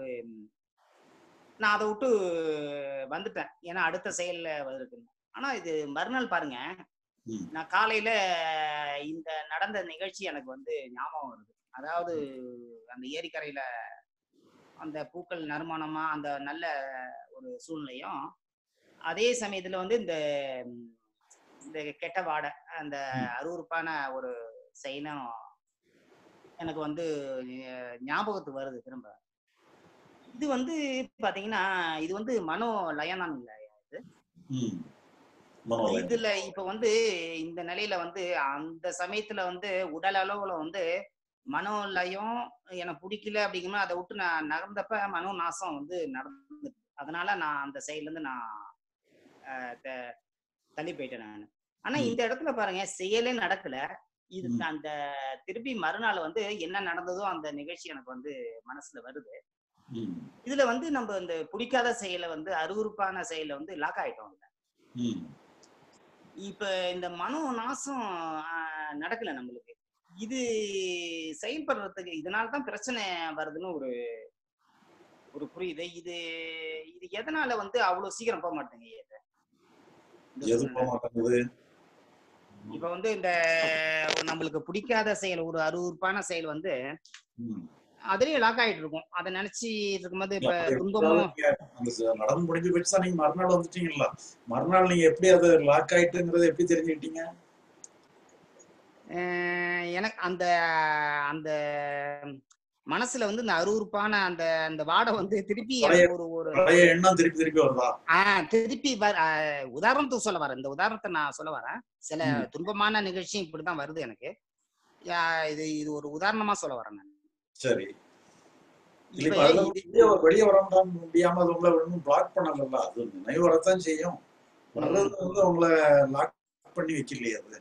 நான் அதை விட்டு வந்துட்டேன் ஏன்னா அடுத்த செயல்ல இருக்குன்னு ஆனா இது மறுநாள் பாருங்க ம் நான் காலையில இந்த நடந்த நிகழ்ச்சி எனக்கு வந்து ஞாபகம் வருது அதாவது அந்த ஏரிக்கரையில அந்த பூக்கள் நறுமணமா அந்த நல்ல ஒரு சூழ்நிலையும் அதே சமயத்துல வந்து இந்த ம், இந்த கெட்ட வாடை அந்த அருவருப்பான ஒரு செயலும் எனக்கு வந்து அஹ், ஞாபகத்துக்கு வருது திரும்ப இது வந்து பாத்தீங்கன்னா இது வந்து மனோ லயனம் இல்லை ம் மனோலயம் இதுல இப்ப வந்து இந்த நிலையில வந்து அந்த சமயத்துல வந்து உடல் அளவுல வந்து மனோலயம் எனக்கு பிடிக்கல அப்படிங்கும்போது அதை விட்டு நான் நகர்ந்தப்ப மனோ நாசம் வந்து நடந்து அதனால நான் அந்த சைட்ல இருந்து நான் அஹ், த- தள்ளி போயிட்டேன் நான் ஆனா ம். இந்த இடத்துல பாருங்க செயலே நடக்கல இது ம். அந்த திருப்பி மறுநாள் வந்து என்ன நடந்ததோ அந்த நிகழ்ச்சி எனக்கு வந்து மனசுல வருது ம் இதுல வந்து நம்ம இந்த பிடிக்காத செயலை வந்து அருவருப்பான செயலை வந்து லாக் ஆயிட்டோம் ம் இப்ப இந்த மனோ நாசம் ஆஹ், நடக்கல நம்மளுக்கு இது செயல்படுறதுக்கு இதனால தான் பிரச்சனை வருதுன்னு ஒரு ஒரு புரியுது இது இது எதனால வந்து அவ்வளவு சீக்கிரம் போக மாட்டேங்க இது இந்த எது சூழ்நிலை. போக மாட்டேங்குது இப்ப வந்து இந்த நம்மளுக்கு பிடிக்காத செயல் ஒரு அருவருப்பான செயல் வந்து ம். அதுலயே லாக் ஆயிட்டு இருக்கும் அதை நினைச்சு இருக்கும்போது இப்ப அப்படி துன்பமும் எப்படியாவது நீங்க அந்த ச- நடந்து முடிஞ்சு போயிடுச்சு தான் நீங்க மறுநாள் வந்துட்டீங்களா மறுநாள் நீங்க எப்படி அது லாக் ஆயிட்டுங்கிறத எப்படி தெரிஞ்சுக்கிட்டீங்க அஹ் எனக்கு அந்த அந்த மனசுல வந்து இந்த அருவருப்பான அந்த அந்த வாடை வந்து திருப்பி எனக்கு ஒரு ஒரு பழைய எண்ணம் திருப்பி திருப்பி வருதா ஆஹ் திருப்பி வர- ஆஹ் உதாரணத்துக்கு சொல்ல வரேன் இந்த உதாரணத்தை நான் சொல்ல வரேன் சில ம். துன்பமான நிகழ்ச்சி இப்படிதான் வருது எனக்கு யா- இது இது ஒரு உதாரணமா சொல்ல வரேன் நான் சரி இல்ல இப்ப இப்ப அதுல இது- வெளியே வெளியே வர முடியாம முடியாம அது உங்களை ஒன்றும் பிளாக் பண்ணல அது நினைவு வரத்தான் செய்யும் வர்றது வந்து உங்களை லாக் பண்ணி வைக்கலையே அது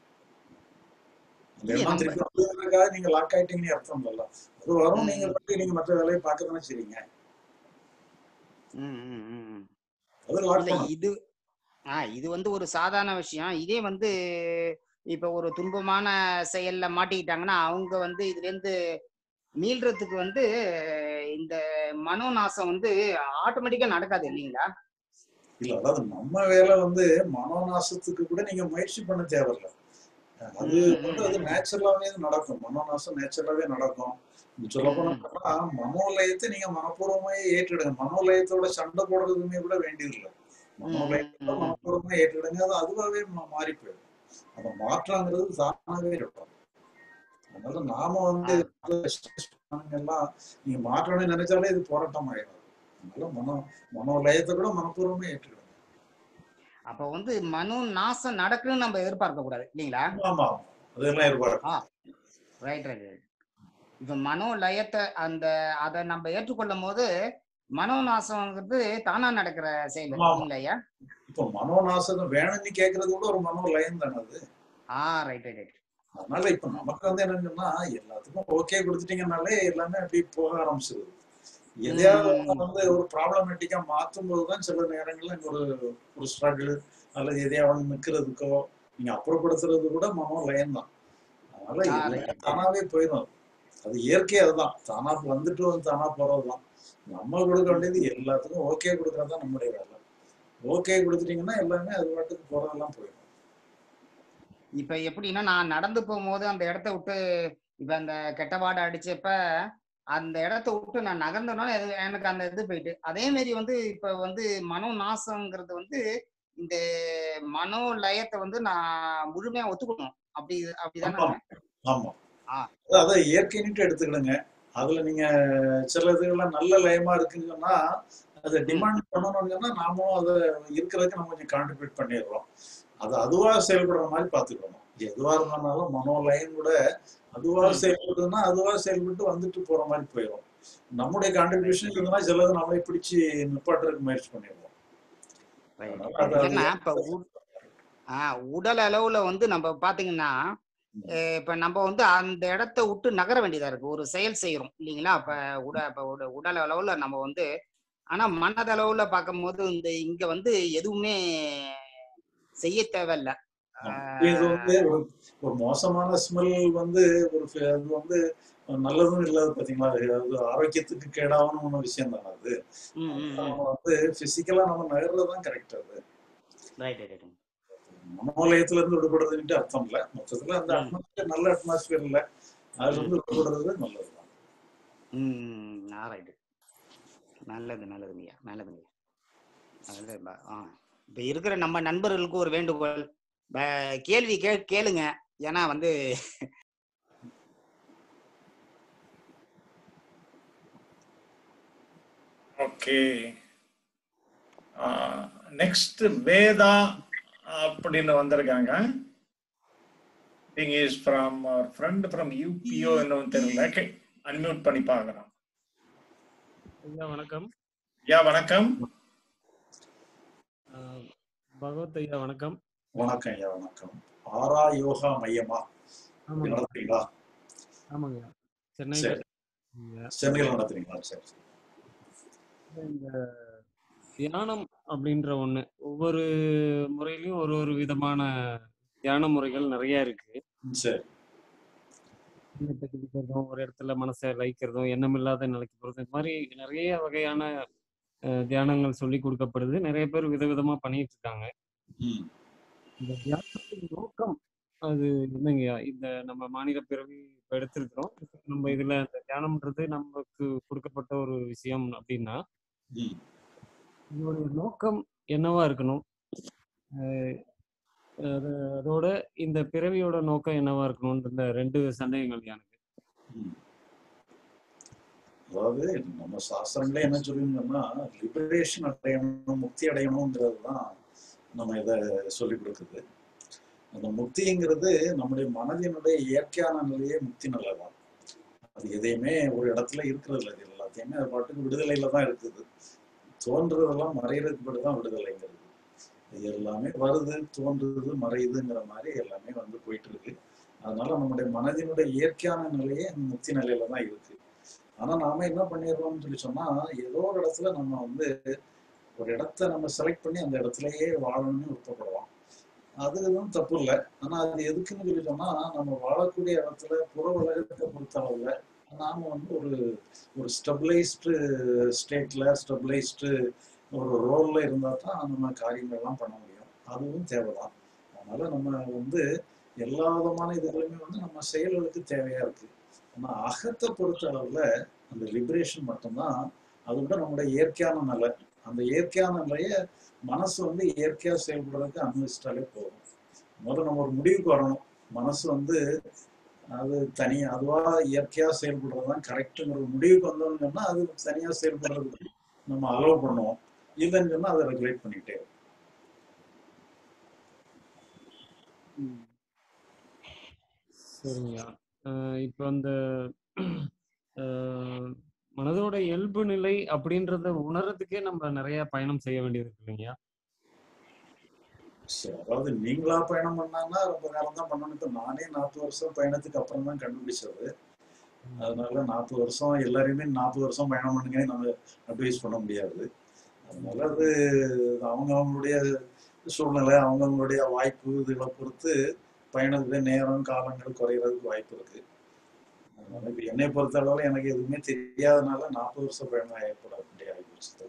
அந்த இல்லையே, எண்ணம் நம்ம- திருப்பி வந்ததுக்காக நீங்க லாக் ஆயிட்டீங்கன்னு அர்த்தம் இல்லல்ல அது வரும் நீங்க பற்றி நீங்க மற்ற வேலையை பார்க்க தானே செய்றீங்க ம், ம், ம், ம். அது லாக் இல்ல பண்ணும் இது ஆ இது வந்து ஒரு சாதாரண விஷயம் இதே வந்து இப்ப ஒரு துன்பமான செயல்ல மாட்டிக்கிட்டாங்கன்னா அவங்க வந்து இதுல இருந்து மீள்றதுக்கு வந்து இந்த மனோநாசம் வந்து ஆட்டோமேட்டிக்கா நடக்காது இல்லைங்களா இல்ல அதாவது நம்ம வேலை வந்து மனோநாசத்துக்கு கூட நீங்க முயற்சி பண்ண தேவையில்ல அது ம், வந்து ம், அது ம். நேச்சுரலாவே நடக்கும் மனோநாசம் நேச்சுரலாவே நடக்கும் சொல்ல போனா மனோலயத்தை நீங்க மனப்பூர்வமாயே ஏற்றிடுங்க மனோலயத்தோட சண்டை போடுறதுமே கூட வேண்டியதில்லை மனோலயத்தோட ம். மனப்பூர்வமா ஏற்றிடுங்க அது அதுவாகவே மா- மாறி போயிடும் அந்த மாற்றங்கிறது தானாவே இருக்கும் அதனால நாம வந்து எல்லாம் நீங்க மாற்றணும்னு நினைச்சாலே இது போராட்டம் ஆயிடும் அதனால மனோ மனோலயத்தை கூட மனப்பூர்வமா ஏற்றிடுங்க அப்ப வந்து மனோ நாசம் நடக்குன்னு நம்ம எதிர்பார்க்க கூடாது இல்லைங்களா ஆமா ஆமா அதெல்லாம் இருப்பாரு ரைட் ரைட் இப்ப மனோ லயத்தை அந்த அதை நம்ம ஏற்றுக்கொள்ளும் போது மனோ நாசம்ங்கிறது தானா நடக்கிற செயல் ஆமா. இல்லைங்களா ஐயா இப்போ மனோநாசம் வேணும்னு கேட்கறது கூட ஒரு மனோலயம் தானே அது ஆ ரைட் ரைட் ரைட் அதனால இப்ப நமக்கு வந்து என்னன்னா எல்லாத்துக்கும் ஓகே கொடுத்துட்டீங்கனாலே எல்லாமே அப்படி போக ஆரம்பிச்சிருது எதையாவது ஒண்ணு வந்து ஒரு ப்ராப்ளமேட்டிக்கா மாற்றும் போதுதான் சில நேரங்கள்ல இங்க ஒரு ஒரு ஸ்ட்ரகிள் அல்லது எதையாவது நிக்கிறதுக்கோ நீங்க அப்புறப்படுத்துறது கூட மனோலயம் தான் அதனால ஆ, எல்லாமே right. தானாவே போயிடும் அது இயற்கை அதுதான் தானா வந்துட்டு வந்து தானா போறதுதான் நம்ம கொடுக்க வேண்டியது எல்லாத்துக்கும் ஓகே கொடுக்கறது தான் நம்முடைய வேலை ஓகே கொடுத்துட்டீங்கன்னா எல்லாமே அது பாட்டுக்கு போறதெல்லாம் போயிடும் இப்ப எப்படின்னா நான் நடந்து போகும்போது அந்த இடத்த விட்டு இப்ப அந்த கெட்ட வாடை அடிச்சப்ப அந்த இடத்த விட்டு நான் நகர்ந்தோன்னா எனக்கு அந்த இது போயிட்டு அதே மாதிரி வந்து இப்ப வந்து மனோ நாசங்கிறது வந்து இந்த மனோ லயத்தை வந்து நான் முழுமையா ஒத்துக்கணும் அப்படி அப்படிதானே ஆமா ஆமா ஆ. அதை இயற்கைன்னுட்டு எடுத்துக்கிடுங்க அதுல நீங்க சில இதுகள்லாம் நல்ல லயமா இருக்குன்னு சொன்னா அதை டிமாண்ட் பண்ணணும்னு சொன்னா நாமும் அதை இருக்கிறதுக்கு நம்ம கொஞ்சம் கான்ட்ரிபியூட் பண்ணிடுறோம் அது அதுவா செயல்படுற மாதிரி பாத்துக்கணும் எதுவா இருந்தாலும் மனோலயம் கூட அதுவா ம். செயல்படுதுன்னா அதுவா செயல்பட்டு வந்துட்டு போற மாதிரி போயிடும் நம்முடைய கான்ட்ரிபியூஷன் இருந்ததுன்னா சிலது நம்மளை பிடிச்சி நிப்பாட்டுறதுக்கு முயற்சி பண்ணிடுவோம் அதனால அது அது ஏன்னா இப்ப உ- ஆஹ் உடல் அளவுல வந்து நம்ம பாத்தீங்கன்னா அஹ் இப்ப நம்ம வந்து அந்த இடத்த விட்டு நகர வேண்டியதா இருக்கு ஒரு செயல் செய்யறோம் இல்லைங்களா இப்ப உட இப்ப உட- உடல் அளவுல நம்ம வந்து ஆனா மனதளவுல பார்க்கும்போது இந்த இங்க வந்து எதுவுமே செய்ய தேவையில்ல இது வந்து ஒரு ஒரு மோசமான ஸ்மெல் வந்து ஒரு ஃப- அது வந்து நல்லதும் இல்லாத பாத்தீங்களா அது அது ஆரோக்கியத்துக்கு கேடான ஒரு விஷயம் தானே அது ம், ம், ம். நம்ம வந்து பிசிக்கலா நம்ம நகர்றது தான் கரெக்ட் அது ரைட் ரைட் மனோலயத்துல இருந்து விடுபடுறதுன்ட்டு அர்த்தம் இல்ல மொத்தத்துல அந்த ம். அட்மாஸ்பியர் நல்ல அட்மாஸ்பியர் இல்ல அதுல இருந்து விடுபடுறது நல்லதுதான் ம் ரைட் நல்லது நல்லதுங்கய்யா நல்லதுங்கய்யா நல்லது ப- ஆ இப்ப இருக்கிற நம்ம நண்பர்களுக்கு ஒரு வேண்டுகோள் ப- கேள்வி கே கேளுங்க ஏன்னா வந்து ஓகே நெக்ஸ்ட் வேதா அப்படின்னு வந்திருக்காங்க thing is from friend from UPO என்னன்னு தெரியல அன்மியூட் பண்ணி பார்க்கலாம் ஐயா வணக்கம் யா வணக்கம் ஆஹ் பகவத் ஐயா வணக்கம் வணக்கம் ஐயா வணக்கம் ஆரா யோகா மையமா ஆமாங்க நடத்துறீங்களா ஆமாங்க சென்னையில சரி ஐயா. சென்னையில் நடத்துறீங்களா சரி இந்த தியானம் அப்படின்ற ஒண்ணு ஒவ்வொரு முறையிலயும் ஒரு ஒரு விதமான தியான முறைகள் நிறைய இருக்கு சரி எண்ணத்தை பிடிக்கிறதும் ஒரு இடத்துல மனசை லயிக்கிறதும் எண்ணமில்லாத நிலைக்கு போறது இந்த மாதிரி நிறைய வகையான அஹ், தியானங்கள் சொல்லி கொடுக்கப்படுது நிறைய பேர் விதவிதமா பண்ணிட்டு இருக்காங்க ம் இந்த தியானத்தின் நோக்கம் அது என்னங்கய்யா இந்த நம்ம மாநில பிறவி இப்ப எடுத்திருக்கிறோம் நம்ம இதுல இந்த தியானம்ன்றது நமக்கு கொடுக்கப்பட்ட ஒரு விஷயம் அப்படின்னா ம் இதோடைய நோக்கம் என்னவா இருக்கணும் அஹ் அது அதோட இந்த பிறவியோட நோக்கம் என்னவா இருக்கணும்ன்ற இந்த ரெண்டு சந்தேகங்கள் எனக்கு ம். அதாவது நம்ம சாஸ்திரங்களே என்ன சொல்லுங்கன்னா லிபரேஷன் அடையணும் முக்தி அடையணுங்கிறது தான் நம்ம இதை சொல்லி கொடுக்குது அந்த முக்திங்கிறது நம்முடைய மனதினுடைய இயற்கையான நிலையே முக்தி நிலை தான் அது எதையுமே ஒரு இடத்துல இருக்கிறது இல்லை இது எல்லாத்தையுமே அது பாட்டுக்கு விடுதலையில தான் இருக்குது தோன்றதெல்லாம் மறைகிறதுக்கு தான் விடுதலைங்கிறது இது எல்லாமே வருது தோன்றுது மறையுதுங்கிற மாதிரி எல்லாமே வந்து போயிட்டு இருக்கு அதனால நம்முடைய மனதினுடைய இயற்கையான நிலையே இந்த முக்தி நிலையில தான் இருக்கு ஆனா நாம என்ன பண்ணிடுறோம்னு சொல்லி சொன்னா ஏதோ ஒரு இடத்துல நம்ம வந்து ஒரு இடத்த நம்ம செலக்ட் பண்ணி அந்த இடத்துலயே வாழணும்னு விருப்பப்படுறோம் அதுவும் தப்பு இல்லை ஆனா அது எதுக்குன்னு சொல்லி சொன்னா நம்ம வாழக்கூடிய இடத்துல புற உலகத்தை பொறுத்த அளவுல நாம வந்து ஒரு ஒரு ஸ்டெபிளைஸ்டு ஸ்டேட்ல ஸ்டெபிளைஸ்டு ஒரு ரோல்ல இருந்தா தான் நம்ம காரியங்கள்லாம் பண்ண முடியும் அதுவும் தேவைதான் அதனால நம்ம வந்து எல்லா விதமான இதுகளுமே வந்து நம்ம செயல்களுக்கு தேவையா இருக்கு ஆனா அகத்தை பொறுத்த அளவுல அந்த லிபரேஷன் மட்டும்தான் அது கூட நம்முடைய இயற்கையான நிலை அந்த இயற்கையான நிலைய மனசு வந்து இயற்கையா செயல்படுறதுக்கு அனுமதிச்சிட்டாலே போதும் முதல்ல நம்ம ஒரு முடிவுக்கு வரணும் மனசு வந்து அது தனியா அதுவா இயற்கையா செயல்படுறது தான் கரெக்டுங்கிற ஒரு முடிவுக்கு வந்தோம்னு சொன்னா அது தனியா செயல்படுறதுக்கு நம்ம அலோவ் பண்ணுவோம் இல்லைன்னு சொன்னா அதை ரெகுலேட் பண்ணிக்கிட்டே இருக்கும். சரிங்கய்யா அஹ் இப்போ அந்த அஹ், மனதோட இயல்பு நிலை அப்படின்றத உணர்றதுக்கே நம்ம நிறைய பயணம் செய்ய வேண்டியது இருக்கு இல்லைங்கய்யா சரி, அதாவது நீங்களா பயணம் பண்ணாங்கன்னா ரொம்ப காலம் தான் பண்ணணும் இப்ப நானே நாற்பது வருஷம் பயணத்துக்கு அப்புறம் தான் கண்டுபிடிச்சது அதனால நாற்பது வருஷம் எல்லாரையுமே நாற்பது வருஷம் பயணம் பண்ணுங்க நம்ம அட்வைஸ் பண்ண முடியாது அதனால அது அவங்க அவங்களுடைய சூழ்நிலை அவங்கவுங்களுடைய வாய்ப்பு இதுகளை பொறுத்து பயணத்துக்கு நேரம் காலங்கள் குறையிறதுக்கு வாய்ப்பு இருக்கு அதனால இப்ப என்னை பொறுத்த அளவுல எனக்கு எதுவுமே தெரியாதனால நாற்பது வருஷம் பயணம் ஏற்பட வேண்டிய ஆகிப்போச்சு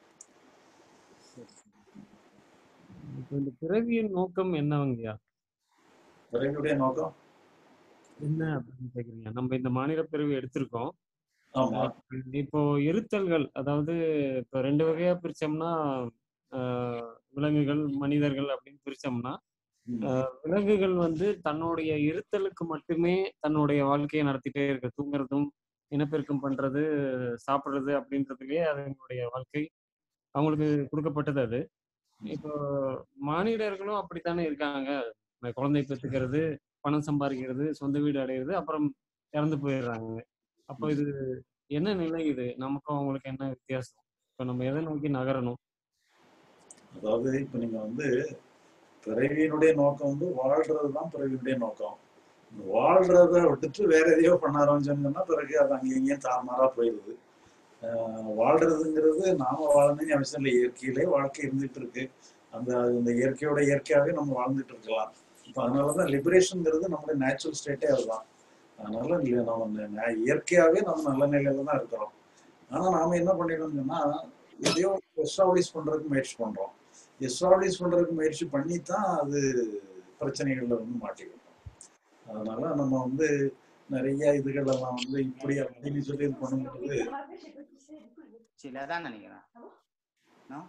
இப்போ இந்த பிறவியின் நோக்கம் என்னவங்கய்யா பிறவியுடைய நோக்கம் என்ன அப்படின்னு கேக்குறீங்க நம்ம இந்த மாநில பிறவி எடுத்திருக்கோம் ஆமா அஹ் இப்போ இருத்தல்கள் அதாவது இப்போ ரெண்டு வகையா பிரிச்சோம்னா ஆஹ் விலங்குகள் மனிதர்கள் அப்படின்னு பிரிச்சோம்னா ம். ஆஹ் விலங்குகள் வந்து தன்னுடைய இருத்தலுக்கு மட்டுமே தன்னுடைய வாழ்க்கையை நடத்திட்டே இருக்கு தூங்குறதும் இனப்பெருக்கம் பண்றது சாப்பிடுறது அப்படின்றதுலயே அதனுடைய வாழ்க்கை அவங்களுக்கு கொடுக்கப்பட்டது அது இப்போ மானிடர்களும் அப்படித்தானே இருக்காங்க இந்த குழந்தை பெற்றுக்கிறது பணம் சம்பாதிக்கிறது சொந்த வீடு அடையிறது அப்புறம் இறந்து போயிடுறாங்க அப்போ இது என்ன நிலை இது நமக்கும் அவங்களுக்கு என்ன வித்தியாசம் இப்போ நம்ம எதை நோக்கி நகரணும் அதாவது இப்ப நீங்க வந்து பிறவியினுடைய நோக்கம் வந்து வாழ்றது தான் பிறவியினுடைய நோக்கம் வாழ்றத விட்டுட்டு வேற எதையோ பண்ண ஆரம்பிச்சோம்னா பிறகு அது அங்கேயும் இங்கேயும் தாறுமாறா போயிடுது ஆஹ் வாழ்றதுங்கிறது நாம வாழணும்னு அவசியம் இல்லை இயற்கையிலே வாழ்க்கை இருந்துட்டு இருக்கு அந்த அந்த இயற்கையோட இயற்கையாவே நம்ம வாழ்ந்துட்டு இருக்கலாம் இப்போ அதனாலதான் லிபரேஷன்ங்கிறது நம்மளுடைய நேச்சுரல் ஸ்டேட்டே அதுதான் அதனால இல்ல நம்ம ந- இயற்கையாவே நம்ம நல்ல நிலையில தான் இருக்கிறோம் ஆனா நாம என்ன பண்ணிடணும்னு சொன்னா எதையோ எஸ்டாப்ளிஷ் பண்றதுக்கு முயற்சி பண்றோம் எஸ்டாப்ளிஷ் பண்றதுக்கு முயற்சி பண்ணி தான் அது பிரச்சனைகள்ல வந்து மாட்டிக்கிறோம் அதனால நம்ம வந்து நிறைய இதுகள் எல்லாம் வந்து இப்படி அப்படின்னு சொல்லி இது பண்ணும்போது சில தான் நினைக்கிறேன் No?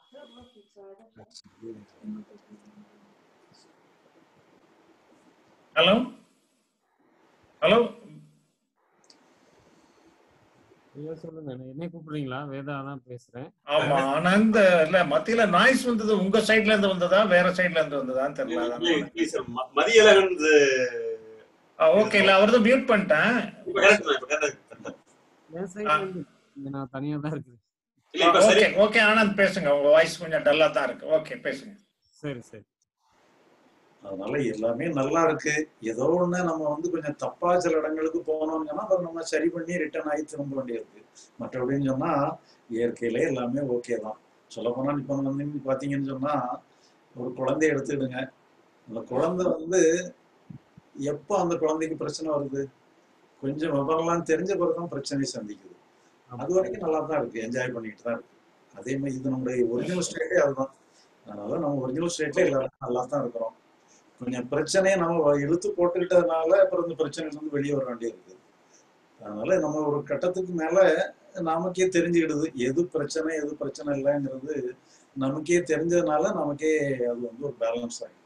ஹலோ ஹலோ ஐயா சொல்லுங்க நான் என்ன கூப்பிடுறீங்களா வேதா தான் பேசுறேன் ஆமா ஆனா இந்த இல்ல மத்தியில நாய்ஸ் வந்தது உங்க சைடுல இருந்து வந்ததா வேற சைடுல இருந்து வந்ததான்னு தெரியல அதான் இல்லை, இல்லை சார் ம- மதியழகன் இது ஓகே இல்ல அவர்தான் மியூட் பண்ணிட்டேன் இப்ப correct தான், இப்ப correct தான். என் சைட்ல இருந்து இங்க நான் தனியா தான் இருக்குது இல்ல, இப்ப சரி ஓகே ஓகே ஆனந்த் பேசுங்க உங்க வாய்ஸ் கொஞ்சம் டல்லா தான் இருக்கு ஓகே பேசுங்க சரி சரி அதனால எல்லாமே நல்லா இருக்கு ஏதோ ஒண்ணு நம்ம வந்து கொஞ்சம் தப்பா சில இடங்களுக்கு போனோம்னா அப்புறம் நம்ம சரி பண்ணி ரிட்டர்ன் ஆகி திரும்ப வேண்டியிருக்கு மற்றபடின்னு சொன்னா இயற்கையிலே எல்லாமே ஓகே தான் சொல்ல போனா இப்ப வந்து பாத்தீங்கன்னு சொன்னா ஒரு குழந்தைய எடுத்துக்கிடுங்க அந்த குழந்தை வந்து எப்போ அந்த குழந்தைக்கு பிரச்சனை வருது கொஞ்சம் விவரம்லாம் தெரிஞ்ச பிறகுதான் பிரச்சனை சந்திக்குது அது வரைக்கும் நல்லா தான் இருக்கு என்ஜாய் பண்ணிட்டு தான் இருக்கு அதே மாதிரி இது நம்மளுடைய ஒரிஜினல் ஸ்டேட்டே அதுதான் அதனால நம்ம ஒரிஜினல் ஸ்டேட்ல எல்லாரும் நல்லா தான் இருக்கிறோம் கொஞ்சம் பிரச்சனையை நம்ம இழுத்து போட்டுக்கிட்டதுனால அப்புறம் இந்த பிரச்சனையில இருந்து வெளியே வர வேண்டியிருக்கு அதனால நம்ம ஒரு கட்டத்துக்கு மேல நமக்கே தெரிஞ்சுக்கிடுது எது பிரச்சனை எது பிரச்சனை இல்லைங்கிறது நமக்கே தெரிஞ்சதுனால நமக்கே அது வந்து ஒரு பேலன்ஸ் ஆகிடும்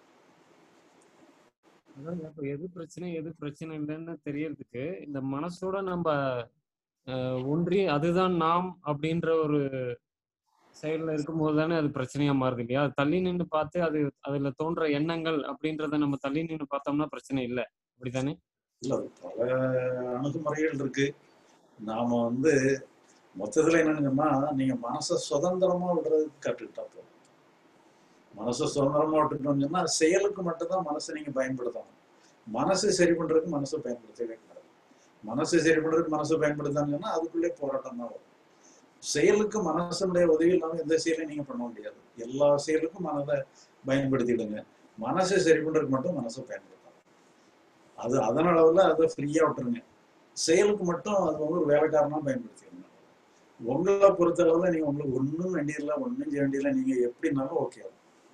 அதான் இப்ப எது பிரச்சனை எது பிரச்சனை இல்லைன்னு தெரியறதுக்கு இந்த மனசோட நம்ம அஹ், ஒன்றி அதுதான் நாம் அப்படின்ற ஒரு செயல்ல இருக்கும்போது தானே அது பிரச்சனையா மாறுது இல்லையா அது தள்ளி நின்று பார்த்து அது அதுல தோன்ற எண்ணங்கள் அப்படின்றத நம்ம தள்ளி நின்று பார்த்தோம்னா பிரச்சனை இல்லை அப்படித்தானே இல்ல அது பல அணுகுமுறைகள் இருக்கு நாம வந்து மொத்தத்துல என்னன்னு சொன்னா நீங்க மனசை சுதந்திரமா விடுறதுக்கு கற்றுக்கிட்டா போதும் மனசை சுதந்திரமா விட்டுட்டோம்னு சொன்னா செயலுக்கு மட்டும்தான் மனசை நீங்க பயன்படுத்தணும் மனசை சரி பண்றதுக்கு மனசை பயன்படுத்தவே கூடாது மனசை சரி பண்றதுக்கு மனசை பயன்படுத்தான்னு சொன்னா அதுக்குள்ளே போராட்டம் தான் வரும் செயலுக்கு மனசனுடைய உதவி இல்லாம எந்த செயலையும் நீங்க பண்ண முடியாது எல்லா செயலுக்கும் மனதை பயன்படுத்திடுங்க மனசை சரி பண்றதுக்கு மட்டும் மனசை பயன்படுத்தணும் அது அதன் அளவுல அதை ஃப்ரீயா விட்டுருங்க செயலுக்கு மட்டும் அது வந்து ஒரு வேலைக்காரனா பயன்படுத்திக்கணும் உங்களை பொறுத்த அளவுல நீங்க உங்களுக்கு ஒண்ணும் வேண்டியதில்லை ஒண்ணும் செய்ய வேண்டியதில்லை நீங்க எப்படினாலும் ஓகே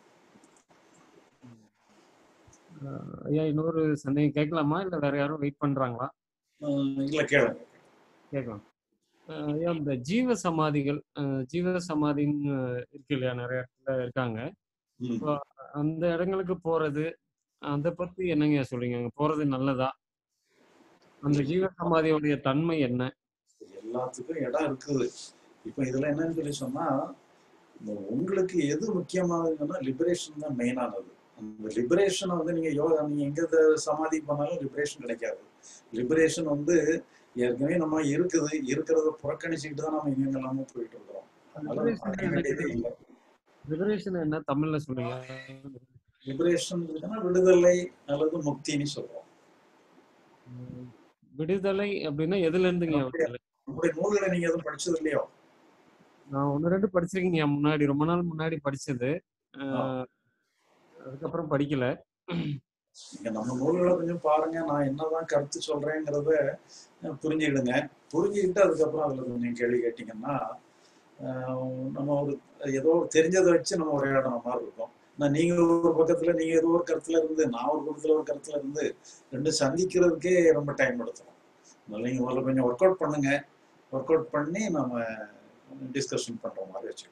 அஹ், ஐயா இன்னொரு சந்தேகம் கேட்கலாமா இல்ல வேற யாரும் வெயிட் பண்றாங்களா இல்ல கேளுங்க கேட்கலாம் அஹ், ஐயா இந்த ஜீவ சமாதிகள் அஹ், ஜீவ சமாதின்னு இருக்கு இல்லையா நிறைய இடத்துல இருக்காங்க ம். இப்போ அந்த இடங்களுக்கு போறது அதை பத்தி என்னங்க சொல்றீங்க அங்க போறது நல்லதா அந்த ஜீவ சமாதியோடைய தன்மை என்ன எல்லாத்துக்கும் இடம் இருக்குது இப்போ இதுல என்னன்னு சொல்லி சொன்னா இந்த உங்களுக்கு எது முக்கியமானதுன்னா லிபரேஷன் தான் மெயினானது அந்த லிபரேஷனை வந்து நீங்க யோகா நீங்க எங்க இத சமாதி பண்ணாலும் லிபரேஷன் கிடைக்காது லிபரேஷன் வந்து ஏற்கனவே நம்ம இருக்குது இருக்கிறத புறக்கணிச்சுக்கிட்டு தான் நம்ம எங்கெல்லாமோ போயிட்டு இருக்கிறோம் அதனால நம்ம Liberation அடைய வேண்டியதே இல்லை லிபரேஷன் என்ன தமிழ்ல சொல்லுங்க லிபரேஷன் விடுதலை அல்லது முக்தின்னு சொல்றோம் உம், விடுதலை அப்படின்னா எதுல இருந்துங்க விடுதலை நம்முடைய நூல்களை நீங்க எதுவும் படிச்சது இல்லையோ நான் ஒன்று ரெண்டு படிச்சிருக்கீங்க முன்னாடி ரொம்ப நாள் முன்னாடி படிச்சது அஹ், அதுக்கப்புறம் படிக்கல நீங்க நம்ம நூல்களை கொஞ்சம் பாருங்க நான் என்னதான் கருத்து சொல்றேங்கிறத அஹ், புரிஞ்சுக்கிடுங்க புரிஞ்சுக்கிட்டு அதுக்கப்புறம் அதுல கொஞ்சம் கேள்வி கேட்டீங்கன்னா ஆஹ், நம்ம ஒரு ஏதோ தெரிஞ்சதை வச்சு நம்ம உரையாடுற மாதிரி இருக்கும் நான் நீங்க ஒரு பக்கத்துல நீங்க ஏதோ ஒரு கருத்துல இருந்து நான் ஒரு பக்கத்துல ஒரு கருத்துல இருந்து ரெண்டு சந்திக்கிறதுக்கே ரொம்ப டைம் எடுத்துரும் அதனால நீங்க முதல்ல கொஞ்சம் ஒர்க் அவுட் பண்ணுங்க ஒர்க் அவுட் பண்ணி நம்ம டிஸ்கஷன் பண்ற மாதிரி வச்சுக்கோங்க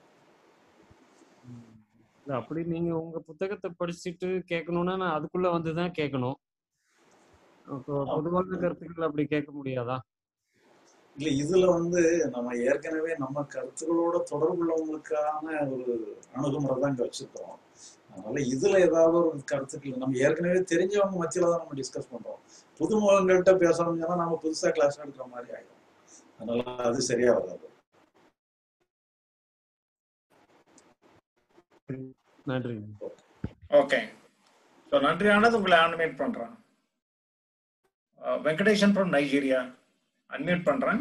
இல்ல, அப்படி நீங்க உங்க புத்தகத்தை படிச்சுட்டு கேட்கணும்னா நான் அதுக்குள்ள வந்து தான் கேட்கணும் அப்போ பொதுவான கருத்துக்கள் அப்படி கேட்க முடியாதா இல்ல இதுல வந்து நம்ம ஏற்கனவே நம்ம கருத்துக்களோட தொடர்புள்ளவங்களுக்கான ஒரு அணுகுமுறை தான் இங்க வச்சிருக்கோம் அதனால இதுல ஏதாவது ஒரு கருத்துக்கள் நம்ம ஏற்கனவே தெரிஞ்சவங்க மத்தியில தான் நம்ம டிஸ்கஸ் பண்றோம் புதுமுகங்கள்கிட்ட பேசணும்னு சொன்னா நம்ம புதுசா கிளாஸ் எடுக்கிற மாதிரி ஆயிடும் அதனால அது சரியா வராது நன்றி ஓகே ஸோ நன்றியானது உங்களை அன்மியூட் பண்றேன் அஹ், வெங்கடேஷன் ஃப்ரம் நைஜீரியா அன்மியூட் பண்றேன்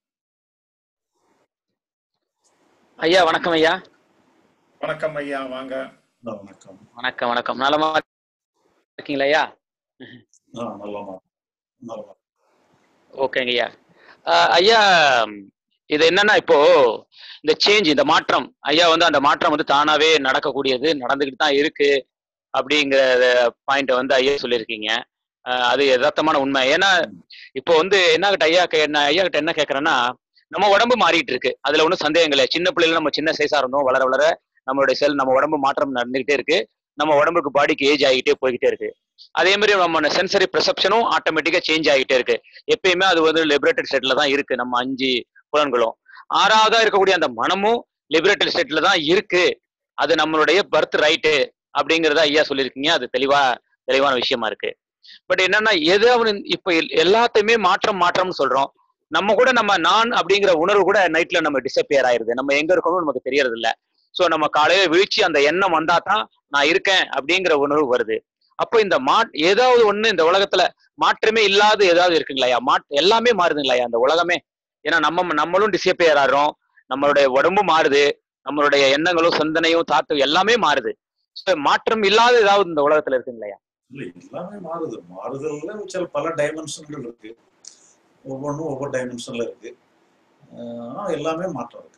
ஐயா வணக்கம் ஐயா வணக்கம் ஐயா வாங்க வணக்கம் வணக்கம் வணக்கம் நலமா இருக்கீங்களா ஐயா நல்லமா நல்லமா ஓகேங்க ஐயா அஹ், ஐயா இது என்னன்னா இப்போ இந்த சேஞ்ச் இந்த மாற்றம் ஐயா வந்து அந்த மாற்றம் வந்து தானாவே நடக்கக்கூடியது நடந்துகிட்டு தான் இருக்கு அப்படிங்கிற பாயிண்ட வந்து ஐயா சொல்லியிருக்கீங்க அஹ், அது யதார்த்தமான உண்மை ஏன்னா இப்போ வந்து என்ன கிட்ட ஐயா கே- நான் ஐயா கிட்ட என்ன கேட்கறேன்னா நம்ம உடம்பு மாறிட்டு இருக்கு அதுல ஒன்றும் சந்தேகம் இல்லை சின்ன பிள்ளைல நம்ம சின்ன சைஸா இருந்தோம் வளர வளர நம்மளுடைய செல் நம்ம உடம்பு மாற்றம் நடந்துகிட்டே இருக்கு நம்ம உடம்புக்கு பாடிக்கு ஏஜ் ஆகிட்டே போய்கிட்டே இருக்கு அதே மாதிரி நம்ம சென்சரி பெர்செப்ஷனும் ஆட்டோமேட்டிக்கா சேஞ்ச் ஆகிட்டே இருக்கு எப்பயுமே அது வந்து லிபரேட்டட் ஸ்டேட்ல தான் இருக்கு நம்ம அஞ்சு புலன்களும் ஆறாவதா இருக்கக்கூடிய அந்த மனமும் லிபரேட்டட் ஸ்டேட்ல தான் இருக்கு அது நம்மளுடைய பர்த் ரைட்டு அப்படிங்கறத ஐயா சொல்லியிருக்கீங்க அது தெளிவா தெளிவான விஷயமா இருக்கு பட் என்னன்னா எது அவனு இப்ப எல்- எல்லாத்தையுமே மாற்றம் மாற்றம்னு சொல்றோம் நம்ம கூட நம்ம நான் அப்படிங்கிற உணர்வு கூட நைட்ல நம்ம டிசப்பியர் ஆயிருது நம்ம எங்க இருக்கணும்னு நமக்கு தெரியறது இல்ல சோ நம்ம காலையில விழிச்சு அந்த எண்ணம் வந்தா தான் நான் இருக்கேன் அப்படிங்கிற உணர்வு வருது அப்போ இந்த மா ஏதாவது ஒண்ணு இந்த உலகத்துல மாற்றமே இல்லாத ஏதாவது இருக்குங்களாயா மா எல்லாமே மாறுதுங்களாயா அந்த உலகமே ஏன்னா நம்ம நம்மளும் டிசப்பியர் ஆகிறோம் நம்மளுடைய உடம்பும் மாறுது நம்மளுடைய எண்ணங்களும் சிந்தனையும் தாத்து எல்லாமே மாறுது So, மாற்றம் இல்லாத ஏதாவது இந்த உலகத்துல இருக்குங்களையா இல்ல எல்லாமே மாறுது மாறுதல்ல சில பல டைமென்ஷன்கள் இருக்கு ஒவ்வொன்றும் ஒவ்வொரு டைமென்ஷன்ல இருக்கு ஆஹ் ஆனா எல்லாமே மாற்றம் இருக்கு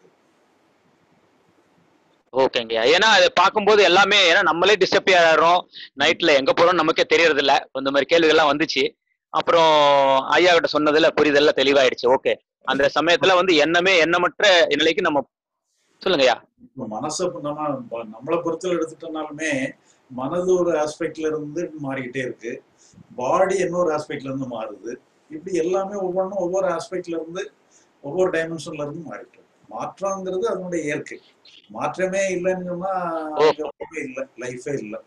ஓகேங்கய்யா ஏன்னா அதை பார்க்கும்போது எல்லாமே ஏன்னா நம்மளே டிஸ்டர்பியர் ஆகிறோம் நைட்ல எங்க போறோம் நமக்கே தெரியறது இல்ல இந்த மாதிரி கேள்விகள்லாம் வந்துச்சு அப்புறம் ஐயா கிட்ட சொன்னதுல புரிதல்ல தெளிவாயிடுச்சு ஓகே அந்த சமயத்துல வந்து எண்ணமே எண்ணமற்ற நிலைக்கு நம்ம சொல்லுங்கய்யா இப்ப மனசை இப்ப நம்ம ப- நம்மளை பொறுத்தல எடுத்துட்டோம்னாலுமே மனது ஒரு ஆஸ்பெக்ட்ல இருந்து மாறிக்கிட்டே இருக்கு பாடி இன்னொரு ஆஸ்பெக்ட்ல இருந்து மாறுது இப்படி எல்லாமே ஒவ்வொன்றும் ஒவ்வொரு ஆஸ்பெக்ட்ல இருந்து ஒவ்வொரு டைமென்ஷன்ல இருந்து மாறிட்டு இருக்கு மாற்றம்ங்கிறது அதனுடைய இயற்கை மாற்றமே இல்லைன்னு சொன்னா அங்க ஒண்ணுமே இல்லை லைஃபே இல்லை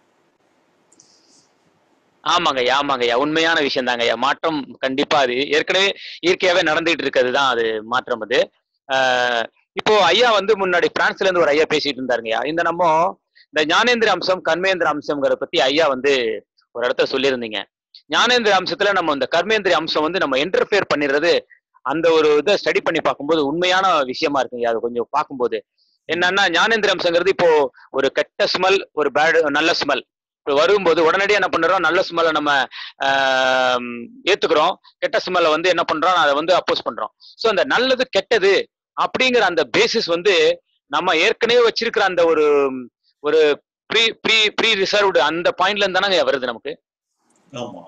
ஆமாங்கய்யா ஆமாங்கய்யா உண்மையான விஷயம் தாங்கய்யா மாற்றம் கண்டிப்பா அது ஏற்கனவே இயற்கையாவே நடந்துகிட்டு இருக்கிறது தான் அது மாற்றம் அது ஆஹ் இப்போ ஐயா வந்து முன்னாடி பிரான்ஸ்ல இருந்து ஒரு ஐயா பேசிட்டு இருந்தாருங்கய்யா இந்த நம்ம இந்த ஞானேந்திர அம்சம் கர்மேந்திர அம்சம்ங்கிறத பத்தி ஐயா வந்து ஒரு இடத்துல சொல்லியிருந்தீங்க ஞானேந்திர அம்சத்துல நம்ம இந்த கர்மேந்திர அம்சம் வந்து நம்ம இன்டர்ஃபியர் பண்ணிடுறது அந்த ஒரு இதை ஸ்டடி பண்ணி பார்க்கும்போது உண்மையான விஷயமா இருக்குங்க அது கொஞ்சம் பார்க்கும்போது என்னன்னா ஞானேந்திர அம்சங்கிறது இப்போ ஒரு கெட்ட ஸ்மெல் ஒரு பேட் நல்ல ஸ்மெல் இப்போ வரும்போது உடனடியாக என்ன பண்றோம் நல்ல ஸ்மெல்லை நம்ம ஆஹ், ஏத்துக்கிறோம் கெட்ட ஸ்மெல்லை வந்து என்ன பண்றோம் அதை வந்து அப்போஸ் பண்றோம் ஸோ அந்த நல்லது கெட்டது அப்படிங்கிற அந்த பேசிஸ் வந்து நம்ம ஏற்கனவே வச்சிருக்கிற அந்த ஒரு ஒரு ப்ரீ ப்ரீ ப்ரீ ரிசர்வ்டு அந்த பாயிண்ட்ல இருந்து தானங்க வருது நமக்கு ஆமா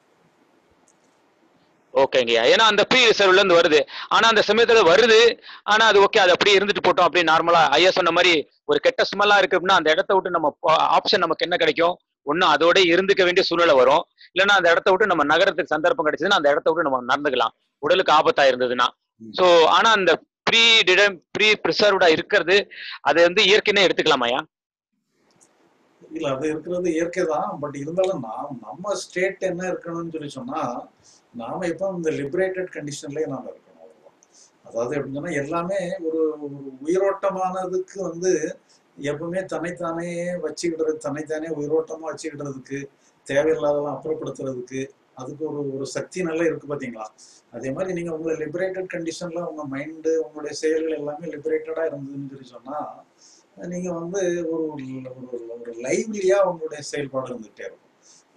ஓகேங்கய்யா ஏன்னா அந்த ப்ரீ ரிசர்வ்ல இருந்து வருது ஆனா அந்த சமயத்துல வருது ஆனா அது ஓகே அது அப்படியே இருந்துட்டு போட்டோம் அப்படியே நார்மலா ஐயா சொன்ன மாதிரி ஒரு கெட்ட ஸ்மெல்லா இருக்கு அப்படின்னா அந்த இடத்த விட்டு நம்ம ஆப்ஷன் நமக்கு என்ன கிடைக்கும் ஒன்னும் அதோட இருந்துக்க வேண்டிய சூழ்நிலை வரும் இல்லைன்னா அந்த இடத்த விட்டு நம்ம நகரத்துக்கு சந்தர்ப்பம் கிடைச்சதுன்னா அந்த இடத்த விட்டு நம்ம நடந்துக்கலாம் உடலுக்கு ஆபத்தா இருந்ததுன்னா சோ ஆனா அந்த ப்ரீ டிடம் ப்ரீ ப்ரிசர்வ்டா இருக்கிறது அது வந்து இயற்கைன்னு எடுத்துக்கலாமாயா இல்ல அது இருக்கிறது இயற்கை தான் பட் இருந்தாலும் நாம் நம்ம ஸ்டேட் என்ன இருக்கணும்னு சொல்லி சொன்னா நாம இப்போ இந்த லிபரேட்டட் கண்டிஷன்லயே நாம இருக்கணும் அவ்வளவுதான். அதாவது எப்படின்னு சொன்னா எல்லாமே ஒரு ஒரு உயிரோட்டமானதுக்கு வந்து எப்பவுமே தன்னைத்தானே வச்சுக்கிடுறது தன்னைத்தானே உயிரோட்டமா வச்சுக்கிடுறதுக்கு தேவையில்லாதெல்லாம் அப்புறப்படுத்துறதுக்கு அதுக்கு ஒரு ஒரு சக்தி நல்லா இருக்கு பாத்தீங்களா அதே மாதிரி நீங்க உங்களை லிபரேட்டட் கண்டிஷன்ல உங்க மைண்டு உங்களுடைய செயல்கள் எல்லாமே லிபரேட்டடா இருந்ததுன்னு சொல்லி சொன்னா நீங்க வந்து ஒரு ஒரு ஒரு- ஒரு லைவ்லியா உங்களுடைய செயல்பாடு இருந்துகிட்டே இருக்கும்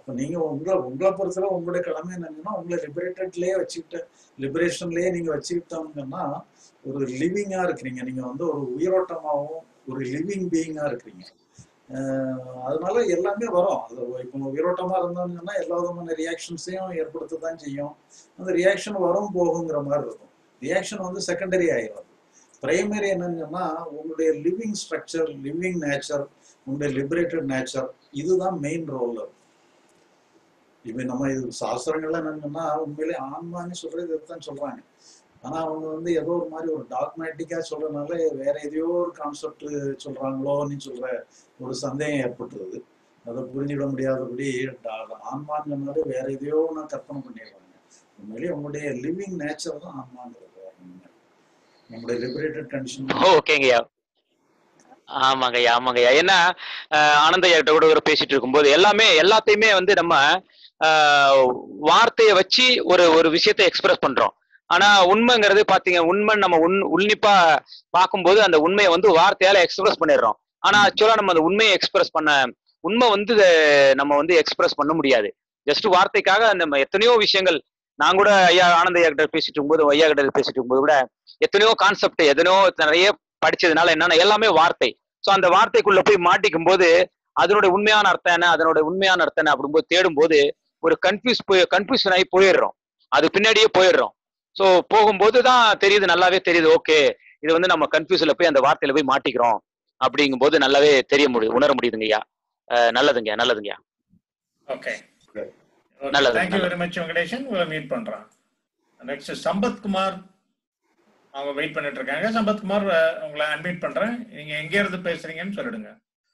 இப்போ நீங்க உங்களை உங்களை பொறுத்தவரை உங்களுடைய கடமை என்னங்கன்னா உங்களை லிபரேட்டட்லயே வச்சுக்கிட்டு லிபரேஷன்லயே நீங்க வச்சுக்கிட்டோங்கன்னா ஒரு லிவிங்கா இருக்கிறீங்க நீங்க வந்து ஒரு உயிரோட்டமாகவும் ஒரு லிவிங் பீயிங்கா இருக்கிறீங்க அஹ் அதனால எல்லாமே வரும் அது இப்போ உயிரோட்டமா இருந்தோம்னா எல்லா விதமான ரியாக்ஷன்ஸையும் ஏற்படுத்த தான் செய்யும் அந்த ரியாக்ஷன் வரும் போகுங்கிற மாதிரி இருக்கும் ரியாக்ஷன் வந்து செகண்டரி ஆயிடும் பிரைமரி என்னன்னு சொன்னா உங்களுடைய லிவிங் ஸ்ட்ரக்சர் லிவிங் நேச்சர் உங்களுடைய லிபரேட்டட் நேச்சர் இதுதான் மெயின் ரோல் இப்போ நம்ம இது சாஸ்திரங்கள்ல என்னன்னா உண்மையிலே ஆன்மான்னு சொல்றது இதுதான் சொல்றாங்க ஆனா அவங்க வந்து ஏதோ ஒரு மாதிரி ஒரு டாக்மேட்டிக்கா சொல்றதுனால வேற எதையோ ஒரு கான்செப்ட் சொல்றாங்களோன்னு சொல்ற ஒரு சந்தேகம் ஏற்பட்டுருது அதை புரிஞ்சிட முடியாதபடி டா- ஆன்மான்னு சொன்னாலே வேற எதையோ நான் கற்பனை பண்ணிடுறாங்க உண்மையிலேயே உங்களுடைய லிவிங் நேச்சர் தான் ஆன்மாங்கிறது உண்மை. நம்முடைய லிபரேட்டட் கண்டிஷன் ஓகேங்கய்யா ஆமாங்கய்யா ஆமாங்கய்யா ஏன்னா ஆஹ் ஆனந்தையா கிட்ட கூட ஒரு பேசிட்டு இருக்கும்போது எல்லாமே எல்லாத்தையுமே வந்து நம்ம ஆஹ் வார்த்தையை வச்சு ஒரு ஒரு விஷயத்தை எக்ஸ்பிரஸ் பண்றோம் ஆனா உண்மைங்கிறது பாத்தீங்க உண்மை நம்ம உன் உன்னிப்பா பார்க்கும்போது அந்த உண்மையை வந்து வார்த்தையால எக்ஸ்பிரஸ் பண்ணிடுறோம் ஆனா ஆக்சுவலா நம்ம அந்த உண்மையை எக்ஸ்பிரஸ் பண்ண உண்மை வந்து அஹ் நம்ம வந்து எக்ஸ்பிரஸ் பண்ண முடியாது ஜஸ்ட் வார்த்தைக்காக நம்ம எத்தனையோ விஷயங்கள் நான் கூட ஐயா ஆனந்த ஐயா கிட்ட பேசிட்டு இருக்கும்போது ஐயா கிட்ட பேசிட்டு இருக்கும்போது கூட எத்தனையோ கான்செப்ட் எத்தனையோ நிறைய படிச்சதுனால என்னன்னா எல்லாமே வார்த்தை சோ அந்த வார்த்தைக்குள்ள போய் மாட்டிக்கும் போது அதனுடைய உண்மையான அர்த்தம் என்ன அதனுடைய உண்மையான அர்த்தம் என்ன அப்படிங்கும்போது தேடும்போது ஒரு கன்ஃபியூஸ் போய் கன்ஃபியூஷன் ஆகி போயிடுறோம் அது பின்னாடியே போயிடுறோம் சோ போகும்போது தான் தெரியுது நல்லாவே தெரியுது ஓகே இது வந்து நம்ம கன்ஃபியூஸ்ல போய் அந்த வார்த்தையில போய் மாட்டிக்கிறோம் அப்படிங்கும்போது நல்லாவே தெரிய முடியுது உணர முடியுதுங்கய்யா அஹ் நல்லதுங்கய்யா நல்லதுங்கய்யா ஓகே நல்லது, தேங்க்யூ நல்லது. வெரி மச் வெங்கடேஷன் மீட் பண்றோம் நெக்ஸ்ட் சம்பத் குமார் அவங்க வெயிட் பண்ணிட்டு இருக்காங்க சம்பத் குமார் அஹ், உங்களை அன்மீட் பண்றேன் நீங்க எங்க இருந்து பேசுறீங்கன்னு சொல்லிடுங்க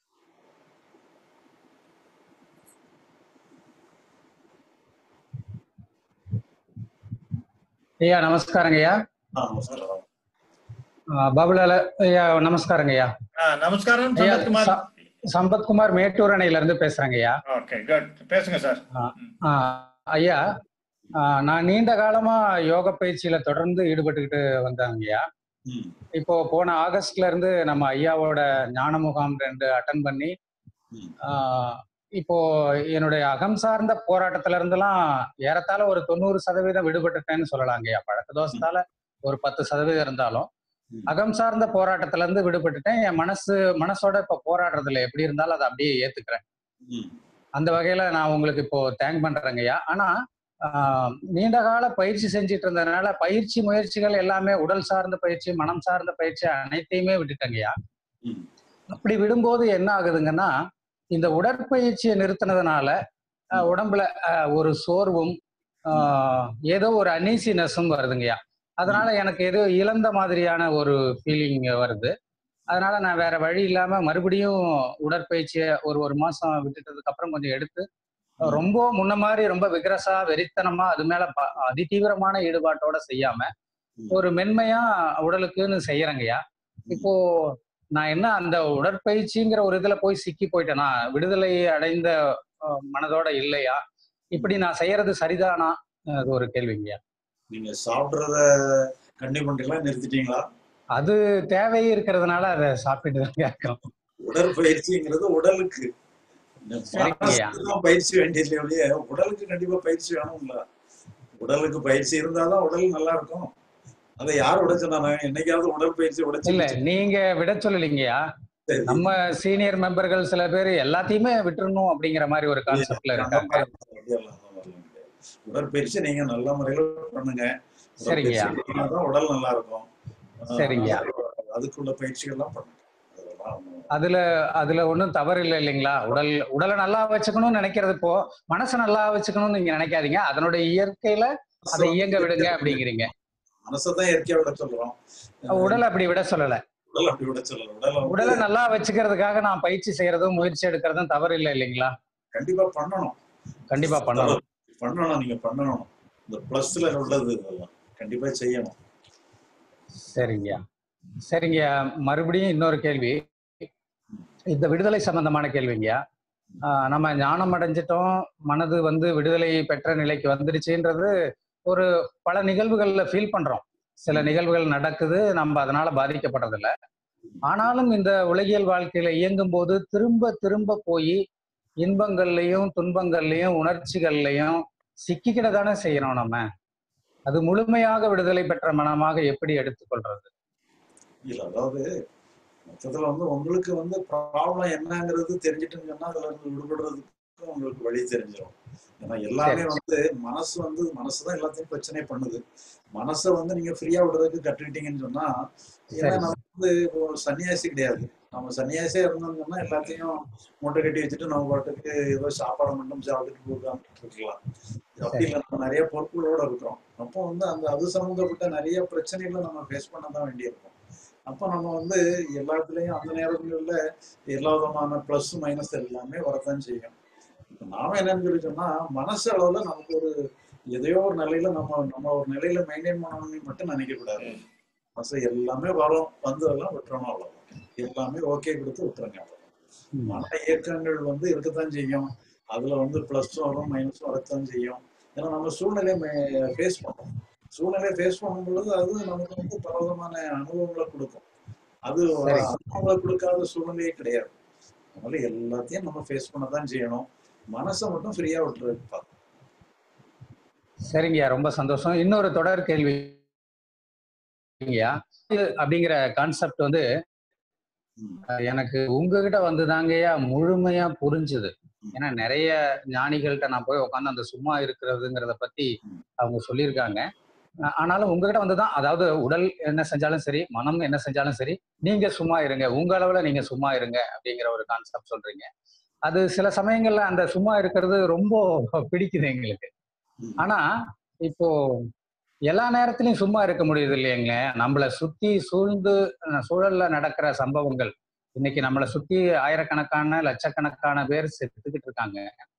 ஐயா நமஸ்காரங்க ஐயா நமஸ்காரம் பாபுலால ஐயா நமஸ்காரங்க ஐயா ஆ, நமஸ்காரம் ஐயா சம்பத் குமார் ச- சம்பத்குமார் மேட்டூர் அணையில இருந்து பேசுறேங்க ஐயா ஓகே குட் பேசுங்க சார் ஆ, ஐயா ஆ, நான் நீண்ட காலமா யோக பயிற்சியில தொடர்ந்து ஈடுபட்டுக்கிட்டு வந்தாங்க ஐயா இப்போ போன ஆகஸ்ட்ல இருந்து நம்ம ஐயாவோட ஞான முகாம் ரெண்டு அட்டன் பண்ணி ஆ, இப்போ என்னுடைய அகம் சார்ந்த போராட்டத்துல இருந்தெல்லாம் ஏறத்தாழ ஒரு தொண்ணூறு சதவீதம் விடுபட்டுட்டேன்னு சொல்லலாங்க ஐயா பழக்க தோஷத்தால ஒரு பத்து சதவீதம் இருந்தாலும் அகம் சார்ந்த போராட்டத்துல இருந்து விடுபட்டுட்டேன் என் மனசு மனசோட இப்ப போராடுறதுல எப்படி இருந்தாலும் அதை அப்படியே ஏத்துக்கிறேன் அந்த வகையில நான் உங்களுக்கு இப்போ தேங்க் பண்றேங்க ஐயா ஆனா ஆஹ், நீண்ட கால பயிற்சி செஞ்சுட்டு இருந்ததுனால பயிற்சி முயற்சிகள் எல்லாமே உடல் சார்ந்த பயிற்சி மனம் சார்ந்த பயிற்சி அனைத்தையுமே விட்டுட்டேங்கய்யா அப்படி விடும்போது என்ன ஆகுதுங்கன்னா இந்த உடற்பயிற்சியை நிறுத்தினதுனால ஆஹ், உடம்புல ஆஹ், ஒரு சோர்வும் ஆஹ், ஏதோ ஒரு அனீசினஸும் வருதுங்கய்யா அதனால எனக்கு ஏதோ இழந்த மாதிரியான ஒரு ஃபீலிங் வருது அதனால நான் வேற வழி இல்லாம மறுபடியும் உடற்பயிற்சியை ஒரு ஒரு மாசம் விட்டுட்டதுக்கு அப்புறம் கொஞ்சம் எடுத்து ரொம்ப முன்ன மாதிரி ரொம்ப விகரசா வெறித்தனமா அது மேல ப- அதிதீவிரமான ஈடுபாட்டோட செய்யாம ஒரு மென்மையா உடலுக்குன்னு செய்யறேங்கய்யா இப்போ நான் என்ன அந்த உடற்பயிற்சிங்கிற ஒரு இதுல போய் சிக்கி போயிட்டேனா விடுதலை அடைந்த அஹ், மனதோட இல்லையா இப்படி நான் செய்யறது சரிதானா அது ஒரு கேள்விங்கய்யா நீங்க சாப்பிடுறத கண்டினியூ பண்றீங்களா நிறுத்திட்டீங்களா அது தேவை இருக்கிறதுனால அதை சாப்பிட்டு தான் இருக்கோம் உடற்பயிற்சிங்கிறது உடலுக்கு சரிங்கய்யா. மனசுக்கு தான் பயிற்சி வேண்டியது ஒழிய உடலுக்கு கண்டிப்பா பயிற்சி வேணும்ல உடலுக்கு பயிற்சி இருந்தாதான் உடல் நல்லா இருக்கும் அதை யார் விட சொன்னாங்க என்னைக்காவது உடற்பயிற்சி இல்ல உடைச்சு நீங்க விட சொல்லலைங்கய்யா நம்ம சீனியர் மெம்பர்கள் சில பேர் எல்லாத்தையுமே விட்டுறணும் அப்படிங்கிற மாதிரி ஒரு கான்செப்ட்ல இருக்காங்க உடற்பயிற்சி நீங்க நல்ல முறையில பண்ணுங்க சரிங்கய்யா. உடற்பயிற்சி பண்ணாதான் உடல் நல்லா இருக்கும் ஆஹ் சரிங்கய்யா. அதுக்குள்ள பயிற்சிகள்லாம் பண்ணுங்க அதெல்லாம் ஒண்ணும் அதுல அதுல ஒண்ணும் தவறு இல்லை இல்லைங்களா உடல் உடலை நல்லா வச்சுக்கணும்னு நினைக்கிறது இப்போ மனசை நல்லா வச்சுக்கணும்னு நீங்க நினைக்காதீங்க அதனுடைய இயற்கையில அதை இயங்க விடுங்க அப்படிங்கிறீங்க மனசைதான் இயற்கையா விட சொல்றோம் உடலை அப்படி விட சொல்லல உடல் அப்படி விட சொல்லல உடலை வந்து உடலை நல்லா வச்சுக்கிறதுக்காக நான் பயிற்சி செய்யறதும் முயற்சி எடுக்கிறதும் தவறு இல்லை இல்லைங்களா கண்டிப்பா பண்ணணும் கண்டிப்பா பண்ணணும் பண்ணணும் நீங்க பண்ணணும் இந்த பிளஸ்ல உள்ளது இதெல்லாம் கண்டிப்பா செய்யணும் சரிங்கய்யா சரிங்கய்யா மறுபடியும் இன்னொரு கேள்வி இந்த விடுதலை சம்பந்தமான கேள்விங்கய்யா ஆஹ் நம்ம ஞானம் அடைஞ்சிட்டோம் மனது வந்து விடுதலை பெற்ற நிலைக்கு வந்துடுச்சுன்றது ஒரு பல நிகழ்வுகள்ல ஃபீல் பண்றோம் சில நிகழ்வுகள் நடக்குது நம்ம அதனால பாதிக்கப்படுறதில்ல ஆனாலும் இந்த உலகியல் வாழ்க்கையில இயங்கும் போது திரும்ப திரும்ப போய் இன்பங்கள்லையும் துன்பங்கள்லையும் உணர்ச்சிகள்லையும் சிக்கிக்கிட தானே செய்யறோம் நம்ம அது முழுமையாக விடுதலை பெற்ற மனமாக எப்படி எடுத்துக்கொள்றது இல்ல அதாவது மொத்தத்துல வந்து உங்களுக்கு வந்து ப்ராப்ளம் என்னங்கிறது தெரிஞ்சிட்டுன்னு சொன்னா அதுல இருந்து விடுபடுறதுக்கு உங்களுக்கு வழி தெரிஞ்சிடும் ஏன்னா எல்லாமே வந்து மனசு வந்து மனசு தான் எல்லாத்தையும் பிரச்சனை பண்ணுது மனசை வந்து நீங்க ஃப்ரீயா விடுறதுக்கு கற்றுக்கிட்டீங்கன்னு சொன்னா ஏன்னா சரி. நம்ம வந்து ஒரு சன்னியாசி கிடையாது நம்ம சன்னியாசியா இருந்தோம்னு சொன்னா எல்லாத்தையும் மூட்டை கட்டி வச்சுட்டு நம்ம பாட்டுக்கு ஏதோ சாப்பாடு மட்டும் சாப்பிட்டுட்டு போகாம இருக்கலாம் அப்படி இல்லை நம்ம நிறைய பொறுப்புகளோட இருக்கிறோம் அப்போ வந்து அந்த அது சம்மந்தப்பட்ட நிறைய பிரச்சனைகளை நம்ம ஃபேஸ் பண்ண தான் வேண்டியிருக்கும் அப்போ நம்ம வந்து எல்லாத்துலேயும் அந்த நேரங்கள்ல எல்லா விதமான ப்ளஸ் மைனஸ் எல்லாமே வரத்தான் செய்யும் இப்போ நாம என்னன்னு சொல்லி சொன்னா மனசு அளவுல நமக்கு ஒரு எதையோ ஒரு நிலையில நம்ம நம்ம ஒரு நிலையில மெயின்டைன் பண்ணணும்னு மட்டும் நினைக்க கூடாது மனசு எல்லாமே வரும் வந்ததெல்லாம் விட்டுறணும் அவ்வளவுதான் எல்லாமே ஓகே கொடுத்து விட்டுருங்க அவ்வளவுதான் மன இயக்கங்கள் வந்து இருக்கத்தான் செய்யும் அதுல வந்து பிளஸும் வரும் மைனஸும் வரத்தான் செய்யும் ஏன்னா நம்ம சூழ்நிலையை ஃபேஸ் பண்றோம் சூழ்நிலையை ஃபேஸ் பண்ணும் பொழுது அது நமக்கு வந்து பலவிதமான அனுபவங்களை கொடுக்கும் அது சரி. அனுபவங்களை கொடுக்காத சூழ்நிலையே கிடையாது அதனால எல்லாத்தையும் நம்ம ஃபேஸ் பண்ண தான் செய்யணும் மனசை மட்டும் ஃப்ரீயா விட்டுறதுக்கு பார்க்கணும் சரிங்கய்யா ரொம்ப சந்தோஷம் இன்னொரு தொடர் கேள்வி அப்படிங்கிற கான்செப்ட் வந்து அஹ், எனக்கு உங்ககிட்ட வந்து தாங்கய்யா முழுமையா புரிஞ்சுது ஏன்னா நிறைய ஞானிகள்கிட்ட நான் போய் உட்காந்து அந்த சும்மா இருக்கிறதுங்கிறத பத்தி அவங்க சொல்லியிருக்காங்க அஹ், ஆனாலும் உங்ககிட்ட வந்து தான் அதாவது உடல் என்ன செஞ்சாலும் சரி மனம் என்ன செஞ்சாலும் சரி நீங்க சும்மா இருங்க உங்க அளவுல நீங்க சும்மா இருங்க அப்படிங்கிற ஒரு கான்செப்ட் சொல்றீங்க அது சில சமயங்கள்ல அந்த சும்மா இருக்கிறது ரொம்ப பிடிக்குது எங்களுக்கு ஆனா இப்போ எல்லா நேரத்திலயும் சும்மா இருக்க முடியுது இல்லையங்க நம்மளை சுத்தி சூழ்ந்து அஹ், சூழல்ல நடக்கிற சம்பவங்கள் இன்னைக்கு நம்மளை சுத்தி ஆயிரக்கணக்கான லட்சக்கணக்கான பேர் செத்துக்கிட்டு இருக்காங்க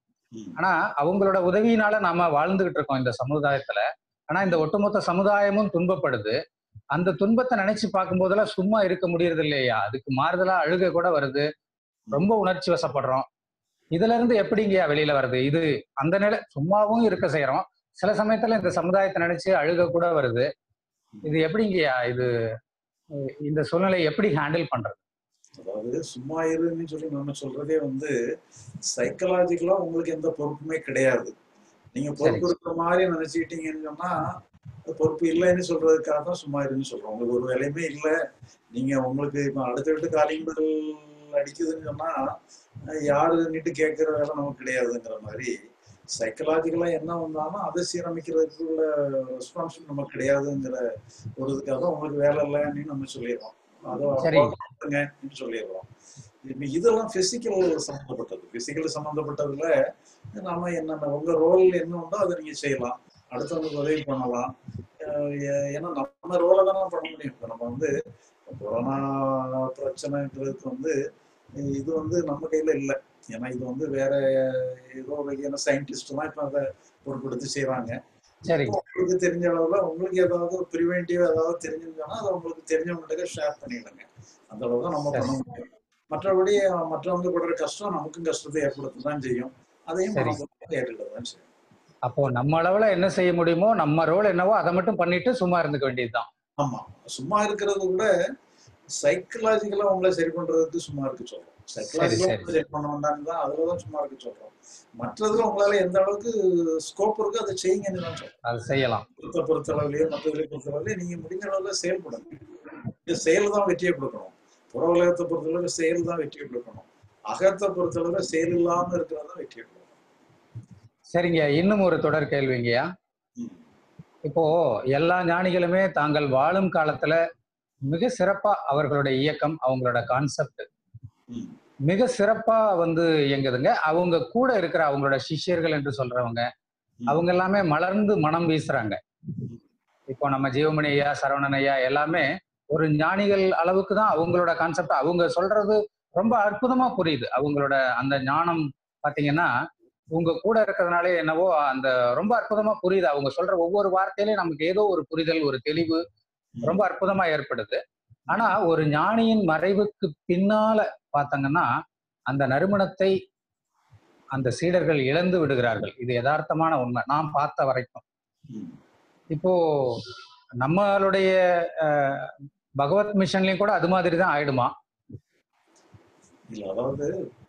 ஆனா அவங்களோட உதவியினால நாம வாழ்ந்துகிட்டு இருக்கோம் இந்த சமுதாயத்துல ஆனா இந்த ஒட்டுமொத்த சமுதாயமும் துன்பப்படுது அந்த துன்பத்தை நினைச்சு பார்க்கும் போதெல்லாம் சும்மா இருக்க முடியறது இல்லையா அதுக்கு மாறுதலா அழுக கூட வருது ரொம்ப உணர்ச்சி வசப்படுறோம் இதுல இருந்து எப்படிங்கய்யா வெளியில வருது இது அந்த நிலை சும்மாவும் இருக்க செய்யறோம் சில சமயத்துல இந்த சமுதாயத்தை நினைச்சு அழுக கூட வருது இது எப்படிங்கய்யா இது அஹ் இந்த சூழ்நிலையை எப்படி ஹேண்டில் பண்றது அதாவது சும்மா இருன்னு சொல்லி நம்ம சொல்றதே வந்து சைக்கலாஜிக்கலா உங்களுக்கு எந்த பொறுப்புமே கிடையாது நீங்க பொறுப்பு இருக்கிற மாதிரி நினைச்சுக்கிட்டீங்கன்னு சொன்னா அது பொறுப்பு இல்லைன்னு சொல்றதுக்காக தான் சும்மா இருன்னு சொல்றோம் உங்களுக்கு ஒரு வேலையுமே இல்லை நீங்க உங்களுக்கு இப்ப அடுத்த விட்டு காலிங் பெல் அடிக்குதுன்னு சொன்னா அஹ் யாருன்னுட்டு கேட்கிற வேலை நமக்கு கிடையாதுங்கிற மாதிரி சைக்கலாஜிக்கலா என்ன வந்தாலும் அதை சீரமைக்கிறதுக்குள்ள ரெஸ்பான்சிபிள் நமக்கு கிடையாதுங்கிற ஒரு இதுக்காக தான் உங்களுக்கு வேலை இல்லைன்னு நம்ம சொல்லிடுறோம் அதை சரி. பண்ணுங்கன்னு சொல்லிடுறோம் இப்ப இதெல்லாம் பிசிக்கல் சம்மந்தப்பட்டது பிசிக்கல் சம்மந்தப்பட்டதுல நாம என்னென்ன உங்க ரோல் என்ன உண்டோ அதை நீங்க செய்யலாம் அடுத்தவங்களுக்கு உதவி பண்ணலாம் அஹ் ஏ- ஏன்னா நம்ம ரோலை தானே பண்ண முடியும் இப்ப நம்ம வந்து கொரோனா பிரச்சனைன்றதுக்கு வந்து இது வந்து நம்ம கையில இல்லை ஏன்னா இது வந்து வேற ஏதோ வகையான சயின்டிஸ்ட் தான் இப்ப அதை பொறுப்படுத்தி செய்றாங்க சரி உங்களுக்கு தெரிஞ்ச அளவுல உங்களுக்கு ஏதாவது ப்ரிவென்டிவ் ஏதாவது தெரிஞ்சிருந்தோம்னா அதை உங்களுக்கு தெரிஞ்சவங்ககிட்ட ஷேர் பண்ணிடுங்க அந்த அளவு தான் நம்ம சரி. பண்ண முடியும் மற்றபடி மற்றவங்க படுற கஷ்டம் நமக்கும் கஷ்டத்தை ஏற்படுத்த தான் செய்யும் அதையும் சரி. நம்ம ஏற்றுக்கிட்ட தான் செய்யும் அப்போ நம்ம அளவுல என்ன செய்ய முடியுமோ நம்ம ரோல் என்னவோ அதை மட்டும் பண்ணிட்டு சும்மா இருந்துக்க வேண்டியதுதான் ஆமா சும்மா இருக்கிறது கூட சைக்கலாஜிக்கலா உங்களை சரி பண்றதுக்கு சும்மா இருக்க சொல்றோம் சைக்கலாஜிக்கலா சரி. உங்களை சரி பண்ண வேண்டாம்னு தான் அதுலதான் சும்மா இருக்க சொல்றோம் மற்றதுல உங்களால எந்த அளவுக்கு ஸ்கோப் இருக்கு அதை செய்யுங்கன்னு தான் சொல்றோம் அது செய்யலாம் பொறுத்த பொறுத்தளவுலயோ மற்றதுல பொறுத்தளவுலயோ நீங்க முடிஞ்ச அளவுல செயல்படுங்க இந்த செயல் தான் வெற்றியை கொடுக்கணும் புற உலகத்தை பொறுத்தளவுக்கு செயல் தான் வெற்றியை கொடுக்கணும் அகத்தை பொறுத்தளவுல செயல் இல்லாம இருக்கிறது தான் வெற்றியை கொடுக்கணும் சரிங்க இன்னும் ஒரு தொடர் கேள்விங்கய்யா இப்போ எல்லா ஞானிகளுமே தாங்கள் வாழும் காலத்துல மிக சிறப்பா அவர்களுடைய இயக்கம் அவங்களோட கான்செப்ட் மிக சிறப்பா வந்து இயங்குதுங்க அவங்க கூட இருக்கிற அவங்களோட சிஷ்யர்கள் என்று சொல்றவங்க அவங்க எல்லாமே மலர்ந்து மனம் வீசுறாங்க இப்போ நம்ம ஜீவமணி ஐயா சரவணன் ஐயா எல்லாமே ஒரு ஞானிகள் அளவுக்கு தான் அவங்களோட கான்செப்ட் அவங்க சொல்றது ரொம்ப அற்புதமா புரியுது அவங்களோட அந்த ஞானம் பாத்தீங்கன்னா உங்க கூட இருக்கிறதுனாலே என்னவோ அந்த ரொம்ப அற்புதமா புரியுது அவங்க சொல்ற ஒவ்வொரு வார்த்தையிலையும் நமக்கு ஏதோ ஒரு புரிதல் ஒரு தெளிவு ரொம்ப அற்புதமா ஏற்படுது ஆனா ஒரு ஞானியின் மறைவுக்கு பின்னால பார்த்தாங்கன்னா அந்த நறுமணத்தை அந்த சீடர்கள் இழந்து விடுகிறார்கள் இது யதார்த்தமான உண்மை நான் பார்த்த வரைக்கும் இப்போ நம்மளுடைய அஹ், பகவத் மிஷன்லயும் கூட அது மாதிரி தான் ஆயிடுமா இல்ல அதாவது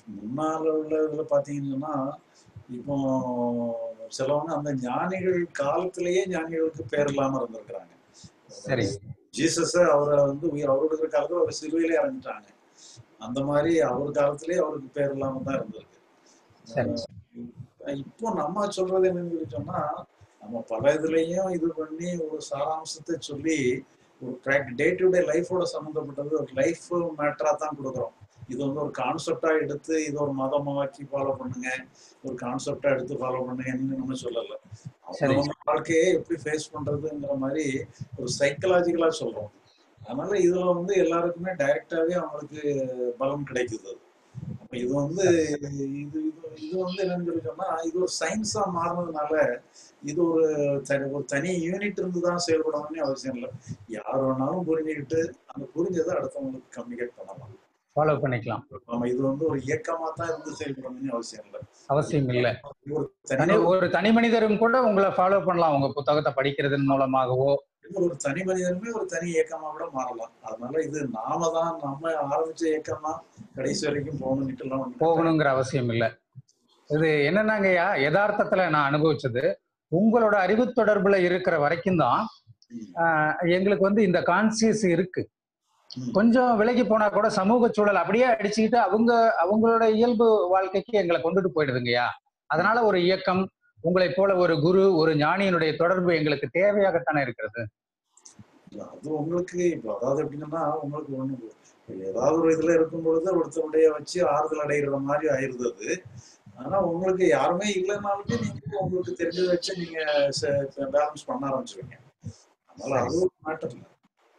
முன்னால உள்ள இதுல பாத்தீங்கன்னா இப்போ சிலவங்க அந்த ஞானிகள் காலத்திலேயே ஞானிகளுக்கு பேர் இல்லாம இருந்திருக்கிறாங்க சரி ஜீசஸ் அவரை வந்து உயிர் அவரோட இருக்கிற காலத்துல அவர் சிலுவையிலே இறந்துட்டாங்க அந்த மாதிரி அவர் காலத்திலேயே அவருக்கு பேர் இல்லாம தான் இருந்திருக்கு சரி அஹ் இப்போ நம்ம சொல்றது என்னன்னு சொல்லி சொன்னா நம்ம பல இதுலயும் இது பண்ணி ஒரு சாராம்சத்தை சொல்லி ஒரு டே டு டே லைஃபோட சம்மந்தப்பட்டது ஒரு லைஃப் மேட்டரா தான் கொடுக்குறோம் இது வந்து ஒரு கான்செப்டா எடுத்து இது ஒரு மதமாக்கி ஃபாலோ பண்ணுங்க ஒரு கான்செப்டா எடுத்து ஃபாலோ பண்ணுங்கன்னு நம்ம சொல்லல சரி. அவங்க வாழ்க்கையை எப்படி ஃபேஸ் பண்றதுங்கிற மாதிரி ஒரு சைக்கலாஜிக்கலா சொல்றோம் அதனால இதுல வந்து எல்லாருக்குமே டைரக்டாவே அவங்களுக்கு பலம் கிடைக்குது அது. அப்ப இது வந்து இது இது இது வந்து என்னன்னு சொல்லி சொன்னா இது ஒரு சயின்ஸா மாறினதுனால இது ஒரு தனி ஒரு தனி யூனிட் இருந்து தான் செயல்படணும்னு அவசியம் இல்லை யார் வேணாலும் புரிஞ்சுக்கிட்டு அந்த புரிஞ்சதை அடுத்தவங்களுக்கு கம்யூனிகேட் பண்ணலாம் ஃபாலோ பண்ணிக்கலாம் நம்ம இது வந்து ஒரு இயக்கமா தான் இருந்து செயல்படணும்னு அவசியம் இல்லை அவசியம் இல்லை ஒரு தனி தனி ஒரு தனி மனிதரும் கூட உங்களை ஃபாலோ பண்ணலாம் உங்க புத்தகத்தை படிக்கிறதன் மூலமாகவோ ஒரு தனி மனிதனுமே ஒரு தனி இயக்கமா கூட மாறலாம் அதனால இது நாம தான் நம்ம ஆரம்பிச்ச இயக்கம் தான் கடைசி வரைக்கும் போகணும்னுட்டு எல்லாம் ஒண்ணும் போகணுங்கிற அவசியம் இல்லை இது என்னன்னாங்கய்யா யதார்த்தத்துல நான் அனுபவிச்சது உங்களோட அறிவு தொடர்புல இருக்கிற வரைக்கும் தான் ஆஹ், எங்களுக்கு வந்து இந்த கான்சியஸ் இருக்கு கொஞ்சம் விலகி போனா கூட சமூக சூழல் அப்படியே அடிச்சுக்கிட்டு அவங்க அவங்களோட இயல்பு வாழ்க்கைக்கு எங்களை கொண்டுட்டு போயிடுதுங்கய்யா அதனால ஒரு இயக்கம் உங்களை போல ஒரு குரு ஒரு ஞானியினுடைய தொடர்பு எங்களுக்கு தேவையாகத்தானே இருக்கிறது இல்ல, அது உங்களுக்கு இப்போ அதாவது எப்படின்னா உங்களுக்கு ஒண்ணு இப்ப ஏதாவது ஒரு இதுல இருக்கும் பொழுது ஒருத்தருடைய வச்சு ஆறுதல் அடைகிற மாதிரி ஆயிருது அது ஆனா உங்களுக்கு யாருமே இல்லைனாலுமே நீங்க உங்களுக்கு தெரிஞ்சதை வச்சு நீங்க பேலன்ஸ் பண்ண ஆரம்பிச்சுருவீங்க அதனால அது ஒரு மேட்டர் இல்லை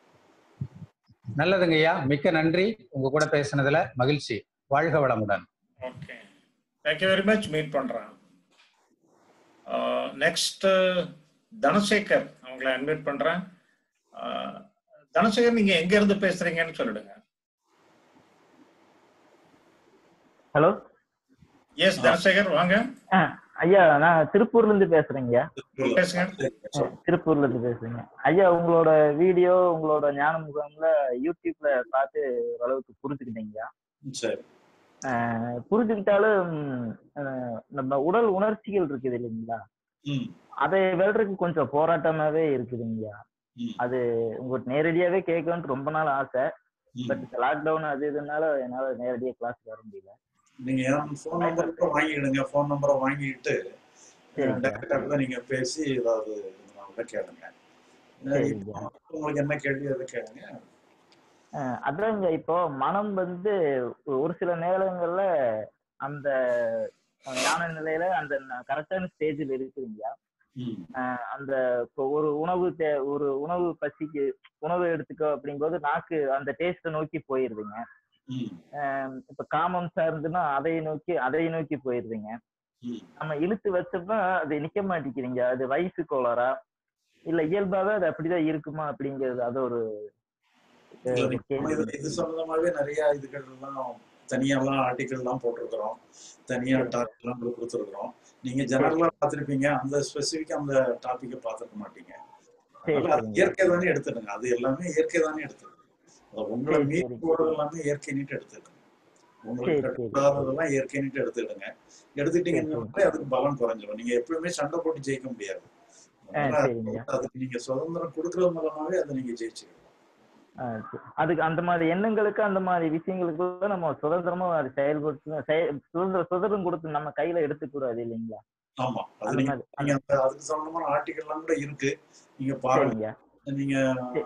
நல்லதுங்கய்யா மிக்க நன்றி உங்க கூட பேசினதுல மகிழ்ச்சி வாழ்க வளமுடன் okay thank you very much meet பண்றேன் நெக்ஸ்ட் தனசேகர் அவங்கள அன்வைட் பண்றேன் ஆஹ், தனசேகர் நீங்க எங்க இருந்து பேசுறீங்கன்னு சொல்லிடுங்க ஹலோ எஸ் தனசேகர் வாங்க ஐயா நான் திருப்பூர்ல இருந்து பேசுறேங்க பேசுங்க திருப்பூர்ல இருந்து பேசுறேங்க ஐயா உங்களோட வீடியோ உங்களோட ஞான முகாம்ல யூடியூப்ல பார்த்து ஓரளவுக்கு புரிஞ்சுக்கிட்டீங்க சரி அஹ் புரிஞ்சுக்கிட்டாலும் அஹ் நம்ம உடல் உணர்ச்சிகள் இருக்குது இல்லைங்களா ம் அதை வெல்றதுக்கு கொஞ்சம் போராட்டமாவே இருக்குதுங்கய்யா அது உங்களுக்கு நேரடியாவே கேட்கணும்னு ரொம்ப நாள் ஆசை பட் லாக்டவுன் அது இதுனால என்னால நேரடியா கிளாஸ் வர முடியல நீங்க என் ஃபோன் நம்பர் கூட வாங்கிடுங்க ஃபோன் நம்பரை வாங்கிட்டு டேரக்டா கூட நீங்க பேசி ஏதாவது கூட கேளுங்க அஹ் இப்போ உங்களுக்கு என்ன கேள்வி அதை கேளுங்க அஹ் அதாங்க இப்போ மனம் வந்து ஒரு சில நேரங்கள்ல அந்த ஞான நிலையில அந்த கரெக்டான ஸ்டேஜில் இருக்குதுங்க அஹ் அந்த இப்போ ஒரு உணவு தே ஒரு உணவு பசிக்கு உணவு எடுத்துக்கோ அப்படிங்கும்போது நாக்கு அந்த டேஸ்ட்டை நோக்கி போயிருதுங்க அஹ் இப்ப காமம் சார்ந்துன்னா அதை நோக்கி அதை நோக்கி போயிருதுங்க நம்ம இழுத்து வச்சோம்னா அது நிக்க மாட்டேங்கிறீங்க அது வயசு கோளாறா இல்ல இயல்பாவே அது அப்படிதான் இருக்குமா அப்படிங்கிறது அது ஒரு அஹ், இல்ல, ஒரு நீங்க கேள்வி இது இது சம்பந்தமாவே நிறைய இதுகள் எல்லாம் தனியாலாம் ஆர்டிக்கல் எல்லாம் போட்டிருக்கிறோம் தனியா டாபிக் எல்லாம் கூட கொடுத்துருக்குறோம் நீங்க ஜெனரலா பார்த்திருப்பீங்க அந்த ஸ்பெசிபிக்கா அந்த டாபிக்கை பார்த்திருக்க மாட்டீங்க அதனால அது சரிங்க. இயற்கை தானே எடுத்துடுங்க அது எல்லாமே இயற்கை தானே எடுத்துடுங்க அது உங்களை சரி, மீறி சரி. போறது எல்லாமே இயற்கை நீட்டு எடுத்துடுங்க உங்களுக்கு சரி, சரி. கட்டுப்படாததெல்லாம் இயற்கை நீட்டு எடுத்துடுங்க எடுத்துட்டீங்கன்னா அதுக்கு பலம் குறைஞ்சிடும் நீங்க எப்பவுமே சண்டை போட்டு ஜெயிக்க முடியாது அதனால சரிங்க. அதுக்கு நீங்க சுதந்திரம் கொடுக்கறது மூலமாவே அதை நீங்க ஜெயிச்சிடலாம் ஆஹ் சரி. அதுக்கு அந்த மாதிரி எண்ணங்களுக்கு அந்த மாதிரி விஷயங்களுக்கு நம்ம சுதந்திரமா அது செயல்படுத்த செய- சுதந்திர சுதந்திரம் கொடுத்து நம்ம கையில எடுத்துக்கூடாது இல்லைங்களா ஆமா அது அந்த நீங்க மாதிரி நீங்க அந்த அதுக்கு சம்பந்தமான ஆர்டிகல் எல்லாம் கூட இருக்கு நீங்க பாருங்க சரிங்க நீங்க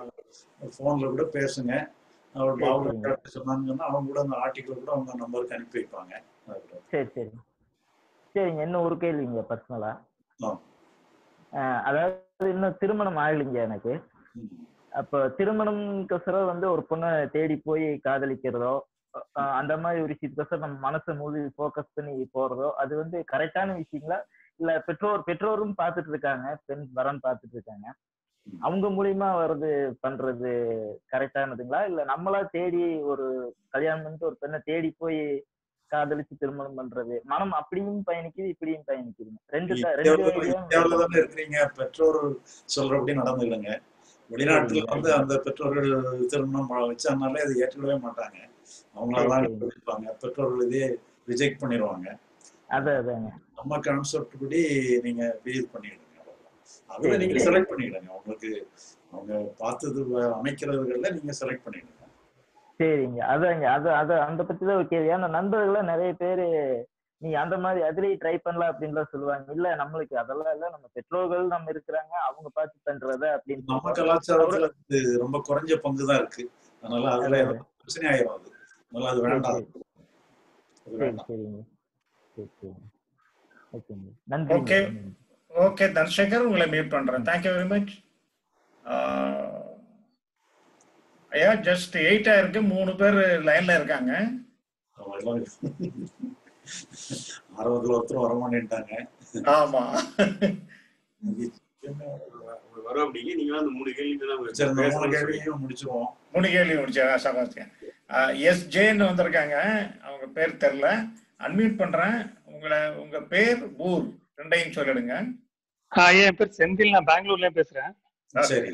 போன்ல கூட பேசுங்க அவர் சரி, பாபு சரிங்க. சொன்னாங்கன்னா அவங்க கூட அந்த ஆர்டிகல் கூட அவங்க நம்பருக்கு அனுப்பி வைப்பாங்க அது கூட. சரி சரி சரிங்க இன்னும் ஒரு கேள்விங்க பர்சனலா ஆ. அதாவது இன்னும் திருமணம் ஆகலைங்க எனக்கு அப்ப திருமணம்க்கோசரம் வந்து ஒரு பொண்ணை தேடி போய் காதலிக்கிறதோ அஹ் அந்த மாதிரி ஒரு விஷயத்துக்கோசரம் நம்ம மனசை முழு ஃபோக்கஸ் பண்ணி போறதோ அது வந்து கரெக்டான விஷயங்களா இல்ல பெற்றோர் பெற்றோரும் பார்த்துட்டு இருக்காங்க பெண் வரன் பார்த்துட்டு இருக்காங்க அவங்க மூலியமா வர்றது பண்றது கரெக்டானதுங்களா இல்ல நம்மளா தேடி ஒரு கல்யாணம் பண்ணிட்டு ஒரு பெண்ணை தேடி போய் காதலிச்சு திருமணம் பண்றது மனம் அப்படியும் பயணிக்குது இப்படியும் பயணிக்குதுங்க ரெண்டு நீங்க த- ரெண்டு இந்தியாவுல ஐடியாவும் இந்தியாவுல தானே இருக்கிறீங்க பெற்றோர் சொல்றபடி நடந்துடுங்க வெளிநாட்டுல சரிங்க. வந்து அந்த பெற்றோர்கள் திருமணம் வச்சனாலே அதை ஏற்றுக்கவே மாட்டாங்க அவங்க சரி, எல்லாம் சரிங்க. இருப்பாங்க பெற்றோர்கள் இதே ரிஜெக்ட் பண்ணிடுவாங்க அதான் அதாங்க நம்ம கான்செப்ட் படி நீங்க இது பண்ணிடுங்க அவ்வளவுதான். அதுல சரி நீங்க சரி செலக்ட் பண்ணிடுங்க உங்களுக்கு அவங்க பார்த்தது வ- அமைக்கிறதுகள்ல நீங்க செலக்ட் பண்ணிடுங்க சரிங்க அதாங்க அது அது அந்த பத்தி தான் ஓகே ஏன்னா நண்பர்கள நிறைய பேரு நீ அந்த மாதிரி அதுலயே ட்ரை பண்ணலாம் அப்படின்லாம் சொல்லுவாங்க இல்ல நம்மளுக்கு அதெல்லாம் இல்ல நம்ம பெற்றோர்கள் நம்ம இருக்கிறாங்க அவங்க பார்த்து பண்றத அப்படின்னு நம்ம சொல்லுவாங்க கலாச்சாரத்துல அது ரொம்ப குறைஞ்ச பங்கு தான் இருக்கு அதனால அதுல அதான் ஏதாவது பிரச்சனை ஆயிரும் அது அதனால அது சரி வேண்டாம் சரி அது சரி வேண்டாம் சரிங்க சரி சரிங்க ஓகேங்க நன்றிங்க ஓகே நன்றி ஓகே தனசேகர் உங்களை மீட் பண்றேன் தேங்க்யூ வெரி மச் ஐயா ஜஸ்ட் எயிட்டா இருக்கு மூணு பேர் லைன்ல இருக்காங்க அவன் எல்லாம் அறுபதுல ஒருத்தர் வரமாட்டேன்ட்டாங்க ஆமா வரும் அப்படிங்க நீங்க அந்த மூணு கேள்வி சரி இந்த மூணு பேசணும்னு சொல்லி கேள்வியும் முடிச்சிருவோம் மூணு கேள்வி முடிச்சா சபாஸ்தியன் எஸ் ஜேன்னு வந்திருக்காங்க அவங்க பேர் தெரில அன்மியூட் பண்றேன் உங்களை உங்க பேர் ஊர் ரெண்டையும் சொல்லிடுங்க ஆ, ஐயா என் பேர் செந்தில் நான் பெங்களூர்ல பேசுறேன் சரி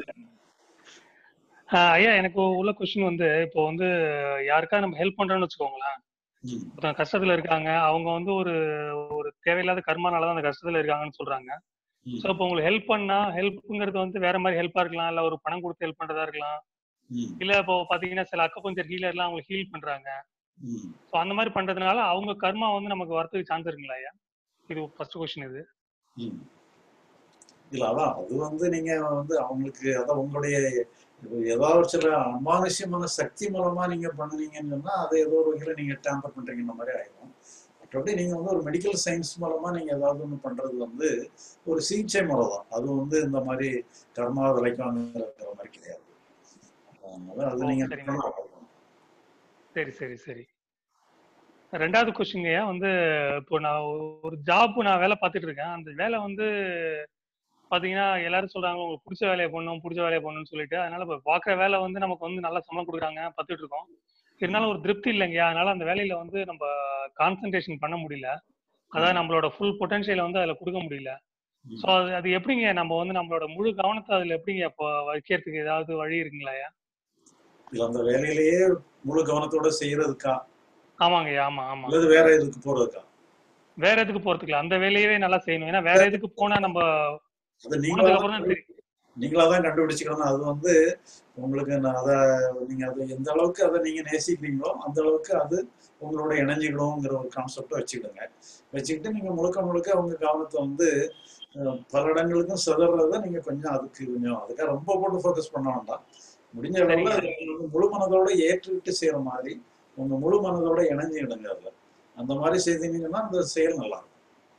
ஆ, ஐயா எனக்கு உள்ள கொஸ்டின் வந்து இப்போ வந்து யாருக்காவது நம்ம ஹெல்ப் பண்றோம்னு வச்சுக்கோங்களேன் ம், ஒருத்தவங்க கஷ்டத்துல இருக்காங்க அவங்க வந்து ஒரு ஒரு தேவையில்லாத கர்மானால தான் அந்த கஷ்டத்துல இருக்காங்கன்னு சொல்றாங்க ம், ஸோ இப்போ உங்களுக்கு ஹெல்ப் பண்ணா ஹெல்ப்ங்கிறது வந்து வேற மாதிரி ஹெல்ப்பா இருக்கலாம் இல்ல ஒரு பணம் கொடுத்து ஹெல்ப் பண்றதா இருக்கலாம் ம், இல்ல இப்போ பாத்தீங்கன்னா சில அக்கா கொஞ்சம் ஹீலர்லாம் அவங்களுக்கு ஹீல் பண்றாங்க ம், ஸோ அந்த மாதிரி பண்றதுனால அவங்க கர்மா வந்து நமக்கு வரதுக்கு சான்ஸ் இருக்குங்களா ஐயா இது ஃபர்ஸ்ட் கொஸ்டின் இது ம். இல்ல அதான் அது வந்து நீங்க வந்து அவங்களுக்கு அதான் உங்களுடைய இப்போ ஏதாவது ஒரு சில அமானுஷ்யமான சக்தி மூலமா நீங்க பண்ணுனீங்கன்னு சொன்னா அதை ஏதோ ஒரு வகையில நீங்க டேம்பர் பண்றீங்கன்ற மாதிரி ஆயிடும் மற்றபடி நீங்க வந்து ஒரு மெடிக்கல் சயின்ஸ் மூலமா நீங்க ஏதாவது ஒண்ணு பண்றது வந்து ஒரு சிகிச்சை முறை தான் அது வந்து இந்த மாதிரி கர்மா விளைக்காங்கிற மாதிரி கிடையாது அதனால அது ஓ நீங்க சரிங்க பண்ணலாம். சரி சரி சரி ரெண்டாவது கொஸ்டின் வந்து இப்போ நான் ஒரு ஜாப் நான் வேலை பார்த்துட்டு இருக்கேன் அந்த வேலை வந்து பாத்தீங்கன்னா எல்லாரும் சொல்றாங்க உங்களுக்கு பிடிச்ச வேலையை பண்ணணும் பிடிச்ச வேலையை பண்ணணும்னு சொல்லிட்டு அதனால இப்போ பார்க்குற வேலை வந்து நமக்கு வந்து நல்ல சம்பளம் கொடுக்குறாங்க பார்த்துட்டு இருக்கோம் இருந்தாலும் ஒரு திருப்தி இல்லைங்கய்யா அதனால அந்த வேலையில வந்து நம்ம கான்சென்ட்ரேஷன் பண்ண முடியல அதாவது நம்மளோட ஃபுல் பொட்டன்ஷியலை வந்து அதில் கொடுக்க முடியல ஸோ அது அது எப்படிங்க நம்ம வந்து நம்மளோட முழு கவனத்தை அதில் எப்படிங்க இப்போ வைக்கிறதுக்கு ஏதாவது வழி இருக்குங்களாயா இல்ல அந்த வேலையிலேயே முழு கவனத்தோட செய்யறதுக்கா ஆமாங்கய்யா ஆமா ஆமா அல்லது வேற இதுக்கு போறதுக்கா வேற எதுக்கு போறதுக்கு அந்த வேலையவே நல்லா செய்யணும் ஏன்னா வேற எதுக்கு போனா நம்ம அது போனதுக்கு நீங்களா அப்புறம் தான் தெரியும் நீங்களா தான் கண்டுபிடிச்சுக்கணும் அது வந்து உங்களுக்கு நான் அதை நீங்க அதை எந்த அளவுக்கு அதை நீங்க நேசிக்கிறீங்களோ அந்த அளவுக்கு அது உங்களோட இணைஞ்சிக்கணுங்கிற ஒரு கான்செப்டை வச்சுக்கிடுங்க வச்சுக்கிட்டு நீங்க முழுக்க முழுக்க உங்க கவனத்தை வந்து அஹ், பல இடங்களுக்கும் சிதறத நீங்க கொஞ்சம் அதுக்கு கொஞ்சம் அதுக்காக ரொம்ப போட்டு ஃபோக்கஸ் பண்ண வேண்டாம் முடிஞ்ச அளவுல சரிங்க அதை நீங்க வந்து முழு மனதோட ஏற்றுக்கிட்டு செய்யற மாதிரி உங்க முழு மனதோட இணைஞ்சிடுங்க அதுல அந்த மாதிரி செய்தீங்கன்னா அந்த செயல் நல்லா இருக்கும்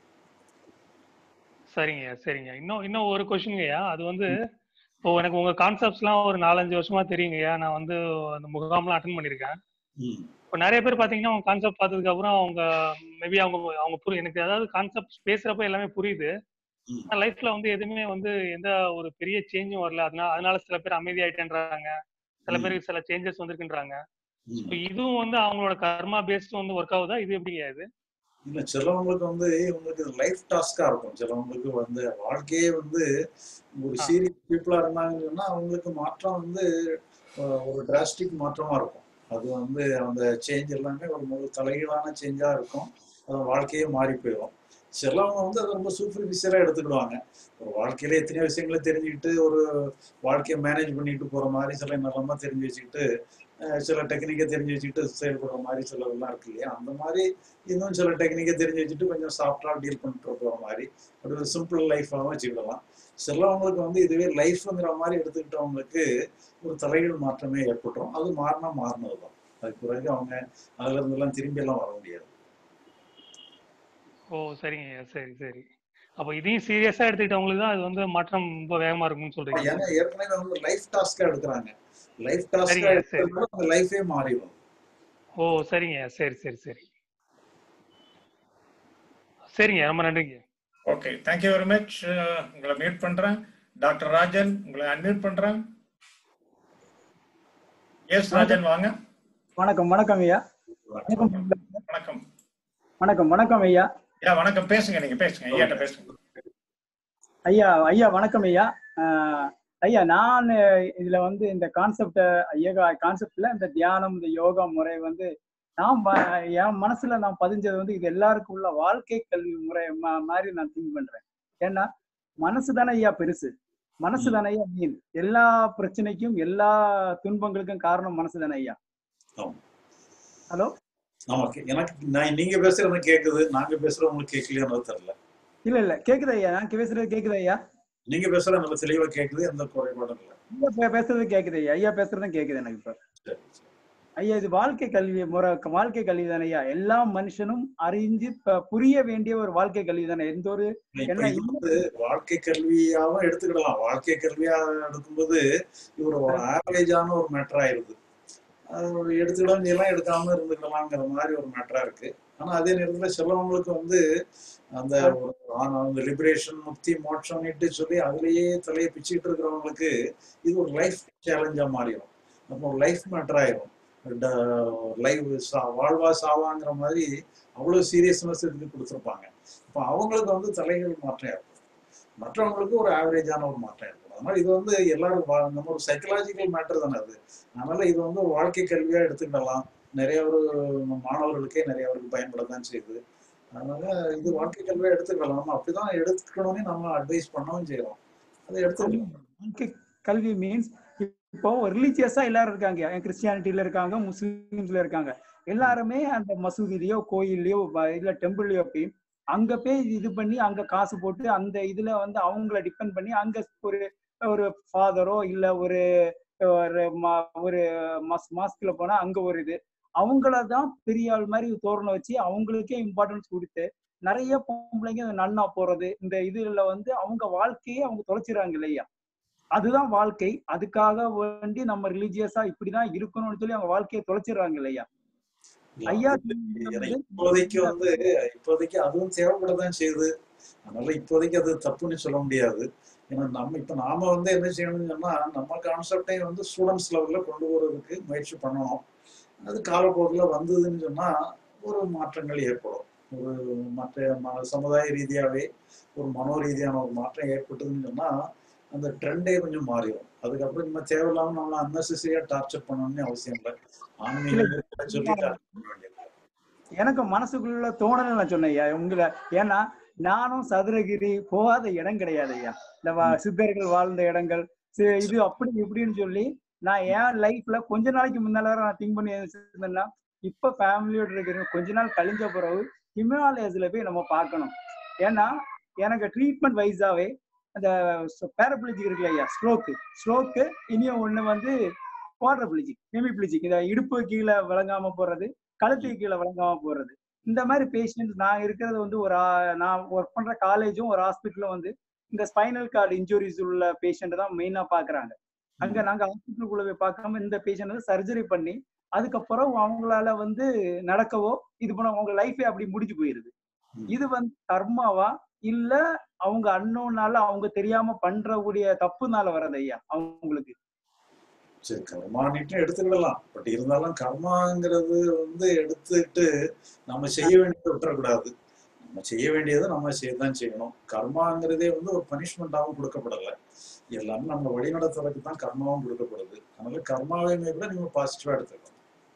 சரிங்க சரிங்க இன்னும் இன்னும் ஒரு கொஸ்டின்ங்கய்யா அது வந்து இப்போ எனக்கு உங்க கான்செப்ட்ஸ்லாம் ஒரு நாலஞ்சு வருஷமா தெரியுங்கய்யா நான் வந்து அந்த முகாம்லாம் அட்டன் பண்ணியிருக்கேன் ம் இப்போ நிறைய பேர் பாத்தீங்கன்னா அவங்க கான்செப்ட் பார்த்ததுக்கு அப்புறம் அவங்க மேபி அவங்க அவங்க புரி எனக்கு ஏதாவது கான்செப்ட் பேசுறப்ப எல்லாமே புரியுது ம் ஆனா லைஃப்ல வந்து எதுவுமே வந்து எந்த ஒரு பெரிய சேஞ்சும் வரல அதனால அதனால சில பேர் அமைதியாயிட்டேன்றாங்க சில ம் பேருக்கு சில சேஞ்சஸ் வந்திருக்குன்றாங்க ம் இப்போ இதுவும் வந்து அவங்களோட கர்மா பேஸ்ட் வந்து ஒர்க் ஆகுதா இது எப்படிங்க இது இல்ல சிலவங்களுக்கு வந்து இவங்களுக்கு லைஃப் டாஸ்கா இருக்கும் சிலவங்களுக்கு வந்து வாழ்க்கையே வந்து ஒரு ஆ சீரியஸ் பீப்புளா இருந்தாங்கன்னு சொன்னா அவங்களுக்கு மாற்றம் வந்து அஹ், ஒரு டிராஸ்டிக் மாற்றமா இருக்கும் அது வந்து அந்த சேஞ்ச் எல்லாமே ஒரு முழு தலைகீழான சேஞ்சா இருக்கும் அது வாழ்க்கையே மாறி போயிடும் சிலவங்க வந்து அதை ரொம்ப சூப்பர்ஃபிஷியலா எடுத்துக்கிடுவாங்க ஒரு வாழ்க்கையில எத்தனையோ விஷயங்களை தெரிஞ்சுக்கிட்டு ஒரு வாழ்க்கையை மேனேஜ் பண்ணிட்டு போற மாதிரி சில நல்லமா தெரிஞ்சு வச்சுக்கிட்டு அஹ், சில டெக்னிக்கை தெரிஞ்சு வச்சுக்கிட்டு செயல்படுற மாதிரி சிலதெல்லாம் இருக்கு இல்லையா அந்த மாதிரி இன்னும் சில டெக்னிக்கை தெரிஞ்சு வச்சுட்டு கொஞ்சம் சாஃப்டா டீல் பண்ணிட்டு போற மாதிரி அப்படி ஒரு சிம்பிள் லைஃபாகவும் வச்சுக்கிடலாம் சிலவங்களுக்கு வந்து இதுவே லைஃப்ங்கிற மாதிரி எடுத்துக்கிட்டவங்களுக்கு ஒரு தலைகீழ் மாற்றமே ஏற்பட்டுரும் அது மாறினா மாறினது தான் அதுக்கு பிறகு அவங்க அதுல இருந்தெல்லாம் திரும்பி எல்லாம் வர முடியாது ஓ சரிங்க சரி சரி அப்போ இதையும் சீரியஸா எடுத்துக்கிட்டவங்களுக்கு தான் அது வந்து மாற்றம் ரொம்ப வேகமா இருக்கும்னு சொல்றீங்க ஏன்னா ஏற்கனவே வந்து லைஃப் டாஸ்கா எடுக்கிறாங்க லைஃப் டாஸ்கா சரிங்க சரி எடுக்கிறதுனால அந்த லைஃபே மாறிடும் ஓ சரிங்க சரி சரி சரி சரிங்க ரொம்ப நன்றிங்க ஓகே தேங்க்யூ வெரி மச் உங்களை மியூட் பண்றேன் டாக்டர் ராஜன் உங்களை அன்மியூட் பண்றேன் எஸ் வணக்கம் ராஜன் வாங்க வணக்கம் வணக்கம் ஐயா வணக்கம் வணக்கம் வணக்கம் வணக்கம் ஐயா ஐயா வணக்கம் பேசுங்க நீங்க பேசுங்க ஐயாட்ட பேசுங்க ஐயா ஐயா வணக்கம் ஐயா ஆஹ் ஐயா நான் இதுல வந்து இந்த கான்செப்ட ஐயா கான்செப்ட்ல இந்த தியானம் இந்த யோகா முறை வந்து நான் ம- என் மனசுல நான் பதிஞ்சது வந்து இது எல்லாருக்கும் உள்ள வாழ்க்கை கல்வி முறை மா- மாதிரி நான் திங்க் பண்றேன் ஏன்னா மனசு தானே ஐயா பெருசு மனசு தானே ஐயா மீன் எல்லா பிரச்சனைக்கும் எல்லா துன்பங்களுக்கும் காரணம் மனசு தானே ஐயா ஆமா. ஹலோ ஆமா கே- எனக்கு நான் நீங்க பேசுறது எனக்கு கேக்குது நாங்க பேசுறது உங்களுக்கு கேட்கலையான்னு தெரியல இல்ல இல்ல கேக்குது ஐயா நான் பேசுறது கேக்குது ஐயா நீங்க பேசுறது நல்ல தெளிவா கேக்குது எந்த குறைபாடும் இல்லை ஐயா பே- பேசுறது கேக்குது ஐயா ஐயா பேசுறதும் கேக்குது எனக்கு இப்ப சரி ஐயா இது வாழ்க்கை கல்வி முறை வாழ்க்கை கல்வி தானே ஐயா எல்லா மனுஷனும் அறிஞ்சு ப- புரிய வேண்டிய ஒரு வாழ்க்கை கல்வி தானே எந்த ஒரு இப்ப என்ன இது வந்து வாழ்க்கை கல்வியாவும் எடுத்துக்கிடலாம் வாழ்க்கை கல்வியா எடுக்கும்போது இது ஒரு ஆவரேஜான ஒரு மேட்டர் ஆயிருது அது ஒரு எடுத்துக்கிடாம எல்லாம் எடுக்காம இருந்துக்கலாங்கிற மாதிரி ஒரு மேட்டரா இருக்கு ஆனா அதே நேரத்துல சிலவங்களுக்கு வந்து அந்த ஒரு ஆன- அந்த லிபரேஷன் முக்தி மோட்சம்னுட்டு சொல்லி அதுலயே தலையை பிச்சுட்டு இருக்கிறவங்களுக்கு இது ஒரு லைஃப் சேலஞ்சா மாறிடும் அப்போ ஒரு லைஃப் மேட்டர் ஆயிரும் லைஃப் வாழ்வா சாவாங்கிற மாதிரி அவ்வளவு சீரியஸ்னஸ் இதுக்கு கொடுத்துருப்பாங்க இப்போ அவங்களுக்கு வந்து தலைகள் மாற்றம் ஏற்படும் மற்றவங்களுக்கு ஒரு ஆவரேஜான ஒரு மாற்றம் ஏற்படும் அதனால இது வந்து எல்லாரும் வா- நம்ம ஒரு சைக்கலாஜிக்கல் மேட்டர் தானே அது அதனால இது வந்து ஒரு வாழ்க்கை கல்வியா எடுத்துக்கிடலாம் நிறைய ஒரு மாணவர்களுக்கே நிறைய பேருக்கு பயன்படத்தான் செய்யுது அதனால இது வாழ்க்கை கல்வியா எடுத்துக்கலாம் நம்ம அப்படிதான் எடுத்துக்கணும்னு நம்ம அட்வைஸ் பண்ணவும் செய்யறோம் அதை எடுத்துக்கலாம் வாழ்க்கை கல்வி மீன்ஸ் இப்போ ரிலீஜியஸா எல்லாரும் இருக்காங்க கிறிஸ்டியானிட்டில இருக்காங்க முஸ்லிம்ஸ்ல இருக்காங்க எல்லாருமே அந்த மசூதிலயோ கோயில்லயோ வ- இல்ல டெம்பிள்லயோ போய் அங்க போய் இது பண்ணி அங்க காசு போட்டு அந்த இதுல வந்து அவங்கள டிபெண்ட் பண்ணி அங்க ஒரு ஒரு ஃபாதரோ இல்ல ஒரு ஒரு ம- ஒரு மாஸ் மாஸ்க்ல போனா அங்க ஒரு இது அவங்கள தான் பெரிய ஆள் மாதிரி தோரணம் வச்சு அவங்களுக்கே இம்பார்ட்டன்ஸ் கொடுத்து நிறைய பொம்பளைங்க நன்னா போறது இந்த இதுல வந்து அவங்க வாழ்க்கையை அவங்க தொலைச்சிடுறாங்க இல்லையா அதுதான் வாழ்க்கை அதுக்காக வேண்டி நம்ம ரிலீஜியஸா இப்படிதான் இருக்கணும்னு சொல்லி அவங்க வாழ்க்கையை தொலைச்சிடுறாங்க இல்லையா ஐயா ஏன்னா இப்போதைக்கு வந்து இப்போதைக்கு அதுவும் தேவைப்படதான் செய்யுது அதனால இப்போதைக்கு அது தப்புன்னு சொல்ல முடியாது ஏன்னா நம்ம இப்ப நாம வந்து என்ன செய்யணும்னு சொன்னா நம்ம கான்செப்டையும் வந்து ஸ்டூடெண்ட்ஸ் லெவல்ல கொண்டு போறதுக்கு முயற்சி பண்ணணும் அது காலப்போக்கில் வந்ததுன்னு சொன்னா ஒரு மாற்றங்கள் ஏற்படும் ஒரு மற்ற ம- சமுதாய ரீதியாவே ஒரு மனோ ரீதியான ஒரு மாற்றம் ஏற்பட்டதுன்னு சொன்னா அந்த ட்ரெண்டே கொஞ்சம் மாறிடும் அதுக்கப்புறம் நம்ம தேவையில்லாம நம்மள அன்னெசரியா டார்ச்சர் பண்ணணும்னு அவசியம் இல்லை ஆன்மீகம் இருக்குன்னு சொல்லி torture பண்ண வேண்டியது எனக்கு மனசுக்குள்ள தோணல நான் சொன்னேன் ஐயா உங்களை ஏன்னா நானும் சதுரகிரி போகாத இடம் கிடையாது ஐயா இந்த வா- சித்தர்கள் வாழ்ந்த இடங்கள் சி- இது அப்படி இப்படின்னு சொல்லி நான் என் லைஃப்ல கொஞ்ச நாளைக்கு முன்னால வரை நான் திங்க் பண்ணி இருந்தேன்னா இப்ப ஃபேமிலியோட இருக்கிற கொஞ்ச நாள் கழிஞ்ச பிறகு ஹிமாலயஸ்ல போய் நம்ம பார்க்கணும் ஏன்னா எனக்கு ட்ரீட்மெண்ட் வைஸாவே அந்த பேரபிளிஜிக் இருக்குல்ல ஐயா ஸ்ட்ரோக்கு ஸ்ட்ரோக்கு இனியும் ஒண்ணு வந்து குவாட்ரபிளிஜிக் ஹெமிபிளிஜிக் இந்த இடுப்பு கீழே விளங்காம போறது கழுத்துக்கு கீழே விளங்காம போறது இந்த மாதிரி பேஷண்ட்ஸ் நான் இருக்கிறது வந்து ஒரு ஆ- நான் ஒர்க் பண்ற காலேஜும் ஒரு ஹாஸ்பிட்டலும் வந்து இந்த ஸ்பைனல் கார்டு இன்ஜுரிஸ் உள்ள பேஷண்ட் தான் மெயினா பாக்குறாங்க அங்க நாங்க ஹாஸ்பிட்டலுக்குள்ள போய் பார்க்காம இந்த பேஷண்ட் வந்து சர்ஜரி பண்ணி அதுக்கப்புறம் அவங்களால வந்து நடக்கவோ இது பண்ண அவங்க லைஃபே அப்படி முடிஞ்சு போயிருது இது வந்து கர்மாவா இல்ல அவங்க அன்னோனால அவங்க தெரியாம பண்றக்கூடிய தப்புனால வர்றது ஐயா அவங்களுக்கு சரி கர்மானிட்டு எடுத்துக்கிடலாம் பட் இருந்தாலும் கர்மாங்கிறது வந்து எடுத்துட்டு நம்ம செய்ய வேண்டியதை விட்டுறக்கூடாது நம்ம செய்ய வேண்டியதை நம்ம செய்யதான் செய்யணும் கர்மாங்கிறதே வந்து ஒரு பனிஷ்மெண்டாகவும் கொடுக்கப்படலை எல்லாமே நம்ம வழி நடத்துறதுக்கு தான் கர்மாவும் கொடுக்கப்படுது அதனால கர்மாவையுமே கூட நீங்க பாசிட்டிவா எடுத்துக்கணும்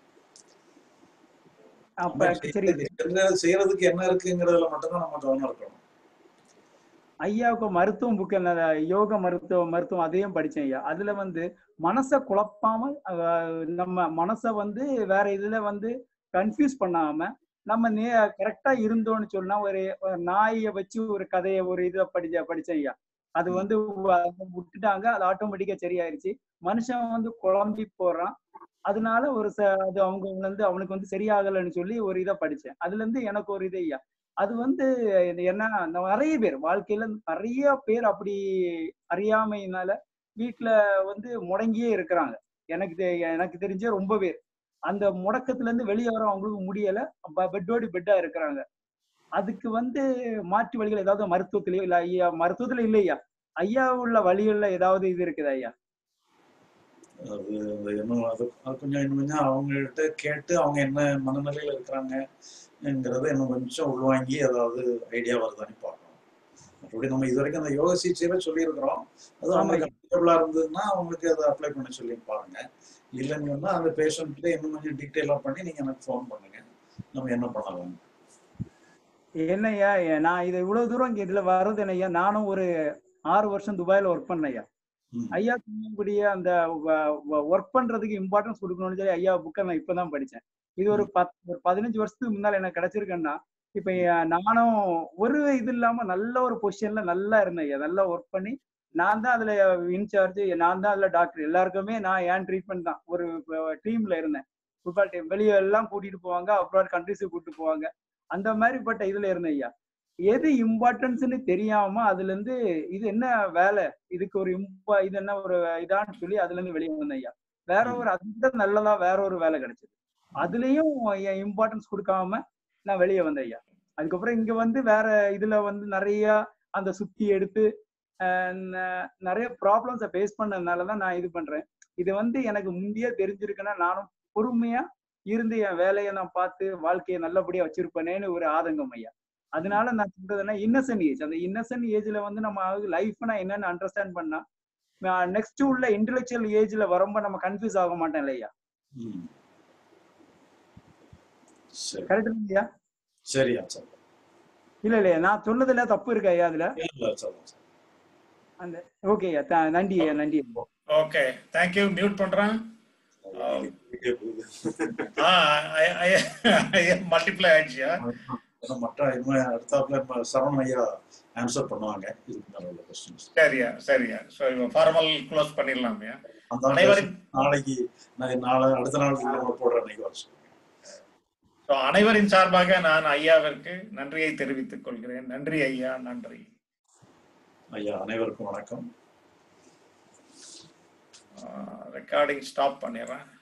அப்ப நம்ம சரி செய்யறது- செய்யறதுக்கு என்ன இருக்குங்கிறதுல மட்டும்தான் நம்ம கவனம் இருக்கணும் ஐயாவுக்கு மருத்துவம் புக் என்ன யோக மருத்துவ மருத்துவம் அதையும் படிச்சேன் ஐயா அதுல வந்து மனசை குழப்பாம அஹ், நம்ம மனசை வந்து வேற இதுல வந்து கன்ஃபியூஸ் பண்ணாம நம்ம நே கரெக்டா இருந்தோம்னு சொன்னா ஒரு ஒரு நாயை வச்சு ஒரு கதையை ஒரு இதை படிச்ச படிச்சேன் ஐயா அது வந்து வ- அதை விட்டுட்டாங்க அது ஆட்டோமேட்டிக்கா சரியாயிருச்சு மனுஷன் வந்து குழம்பி போறான் அதனால ஒரு ச அது அவங்க வந்து அவனுக்கு வந்து சரியாகலைன்னு சொல்லி ஒரு இதை படிச்சேன் அதுல இருந்து எனக்கு ஒரு இது ஐயா அது வந்து இது என்ன நிறைய பேர் வாழ்க்கையில நிறைய பேர் அப்படி அறியாமையினால வீட்டுல வந்து முடங்கியே இருக்கிறாங்க எனக்கு தெ- எனக்கு தெரிஞ்சே ரொம்ப பேர் அந்த முடக்கத்துல இருந்து வெளியே வர அவங்களுக்கு முடியல பெட்டோடி பெட்டா இருக்கிறாங்க அதுக்கு வந்து மாற்று வழிகள் ஏதாவது மருத்துவத்திலயோ இல்ல ஐயா மருத்துவத்துல இல்லையா ஐயா உள்ள வழிகள்ல ஏதாவது இது இருக்குதா ஐயா அது அது இன்னும் அது அது கொஞ்சம் இன்னும் கொஞ்சம் அவங்ககிட்ட கேட்டு அவங்க என்ன மனநிலையில இருக்கிறாங்கிறத இன்னும் கொஞ்சம் உள்வாங்கி அதாவது ஐடியா வருதான்னு பார்க்கணும் மற்றபடி நம்ம இது வரைக்கும் அந்த யோக சிகிச்சையில சொல்லியிருக்கிறோம் அது ஆமா அவங்களுக்கு ஐயா அப்ளிகபிளா இருந்ததுன்னா அவங்களுக்கு அதை அப்ளை பண்ண சொல்லி பாருங்க இல்லைன்னு சொன்னா அந்த பேஷண்ட்கிட்ட இன்னும் கொஞ்சம் டீட்டெயிலா பண்ணி நீங்க எனக்கு ஃபோன் பண்ணுங்க நம்ம என்ன பண்ணலாம் என்னய்யா எ- நான் இது இவ்வளவு தூரம் இங்க இதுல வர்றது என்னய்யா நானும் ஒரு ஆறு வருஷம் துபாயில ஒர்க் பண்ணேன்யா ஐயா சொன்னபடியே அந்த ஒர்க் பண்றதுக்கு இம்பார்ட்டன்ஸ் கொடுக்கணும்னு சொல்லி ஐயா புக்கை நான் இப்பதான் படிச்சேன் இது ஒரு பத் ஒரு பதினஞ்சு வருஷத்துக்கு முன்னால எனக்கு கிடைச்சிருக்கேன்னா இப்ப எ- நானும் ஒரு இது இல்லாம நல்ல ஒரு பொசிஷன்ல நல்லா இருந்தேன் ஐயா நல்லா ஒர்க் பண்ணி நான் தான் அதுல இன்சார்ஜ் நான் தான் அதுல டாக்டர் எல்லாருக்குமே நான் ஏன் ட்ரீட்மெண்ட் தான் ஒரு டீம்ல இருந்தேன் ஃபுட்பால் டீம் வெளியே எல்லாம் கூட்டிட்டு போவாங்க அப்ராட் கண்ட்ரிஸுக்கு கூட்டிட்டு போவாங்க அந்த மாதிரிப்பட்ட இதுல இருந்தேன் ஐயா எது இம்பார்ட்டன்ஸ்னு தெரியாம அதுல இருந்து இது என்ன வேலை இதுக்கு ஒரு இம்பா இது என்ன ஒரு இதான்னு சொல்லி அதுல இருந்து வெளியே வந்தேன் ஐயா வேற ஒரு அதை விட நல்லதா வேற ஒரு வேலை கிடைச்சது அதுலயும் என் இம்பார்ட்டன்ஸ் கொடுக்காம நான் வெளியே வந்தேன் ஐயா அதுக்கப்புறம் இங்க வந்து வேற இதுல வந்து நிறைய அந்த சுத்தி எடுத்து அஹ் ந- நிறைய ப்ராப்ளம்ஸை ஃபேஸ் பண்ணதுனால தான் நான் இது பண்றேன் இது வந்து எனக்கு முந்தையே தெரிஞ்சிருக்குன்னா நானும் பொறுமையா இருந்து என் வேலையை நான் பார்த்து வாழ்க்கையை நல்லபடியா வச்சிருப்பேனேன்னு ஒரு ஆதங்கம் ஐயா அதனால நான் சொல்றதுன்னா இன்னசென்ட் ஏஜ் அந்த இன்னசென்ட் ஏஜ்ல வந்து நம்ம லைஃப்னா என்னன்னு அண்டர்ஸ்டாண்ட் பண்ணா நெக்ஸ்ட் உள்ள இன்டெலெக்சுவல் ஏஜ்ல வரும்போது நம்ம கன்ஃபியூஸ் ஆக மாட்டேன் இல்லையா ம். சரி கரெக்ட் இல்லையா சரியா சரி இல்ல இல்லையா நான் சொன்னதுல தப்பு இருக்கா ஐயா அதுல இல்ல சொல்லுங்க அந்த ஓகே ஐயா த- நன்றி ஐயா நன்றி ஐயா ஓகே தேங்க்யூ மியூட் பண்றேன் மல்டிப்ளை ஆயிடுச்சியா ஏன்னா மற்ற இனிமே அடுத்தாப்புல நம்ம சரவணன் ஐயா ஆன்சர் பண்ணுவாங்க இதுக்கு மேல உள்ள கொஸ்டின்ஸ் சரியா சரியா ஸோ ஃபார்மல் க்ளோஸ் பண்ணிடலாம்யா அந்த அனைவரின் நாளைக்கு நான் நாளை அடுத்த நாள் நம்ம போடுற அன்னைக்கு வர சொல்லுங்க ஸோ அனைவரின் சார்பாக நான் ஐயாவிற்கு நன்றியை தெரிவித்துக் கொள்கிறேன் நன்றி ஐயா நன்றி ஐயா அனைவருக்கும் வணக்கம் ரெக்கார்டிங் ஸ்டாப் பண்ணிடுறேன்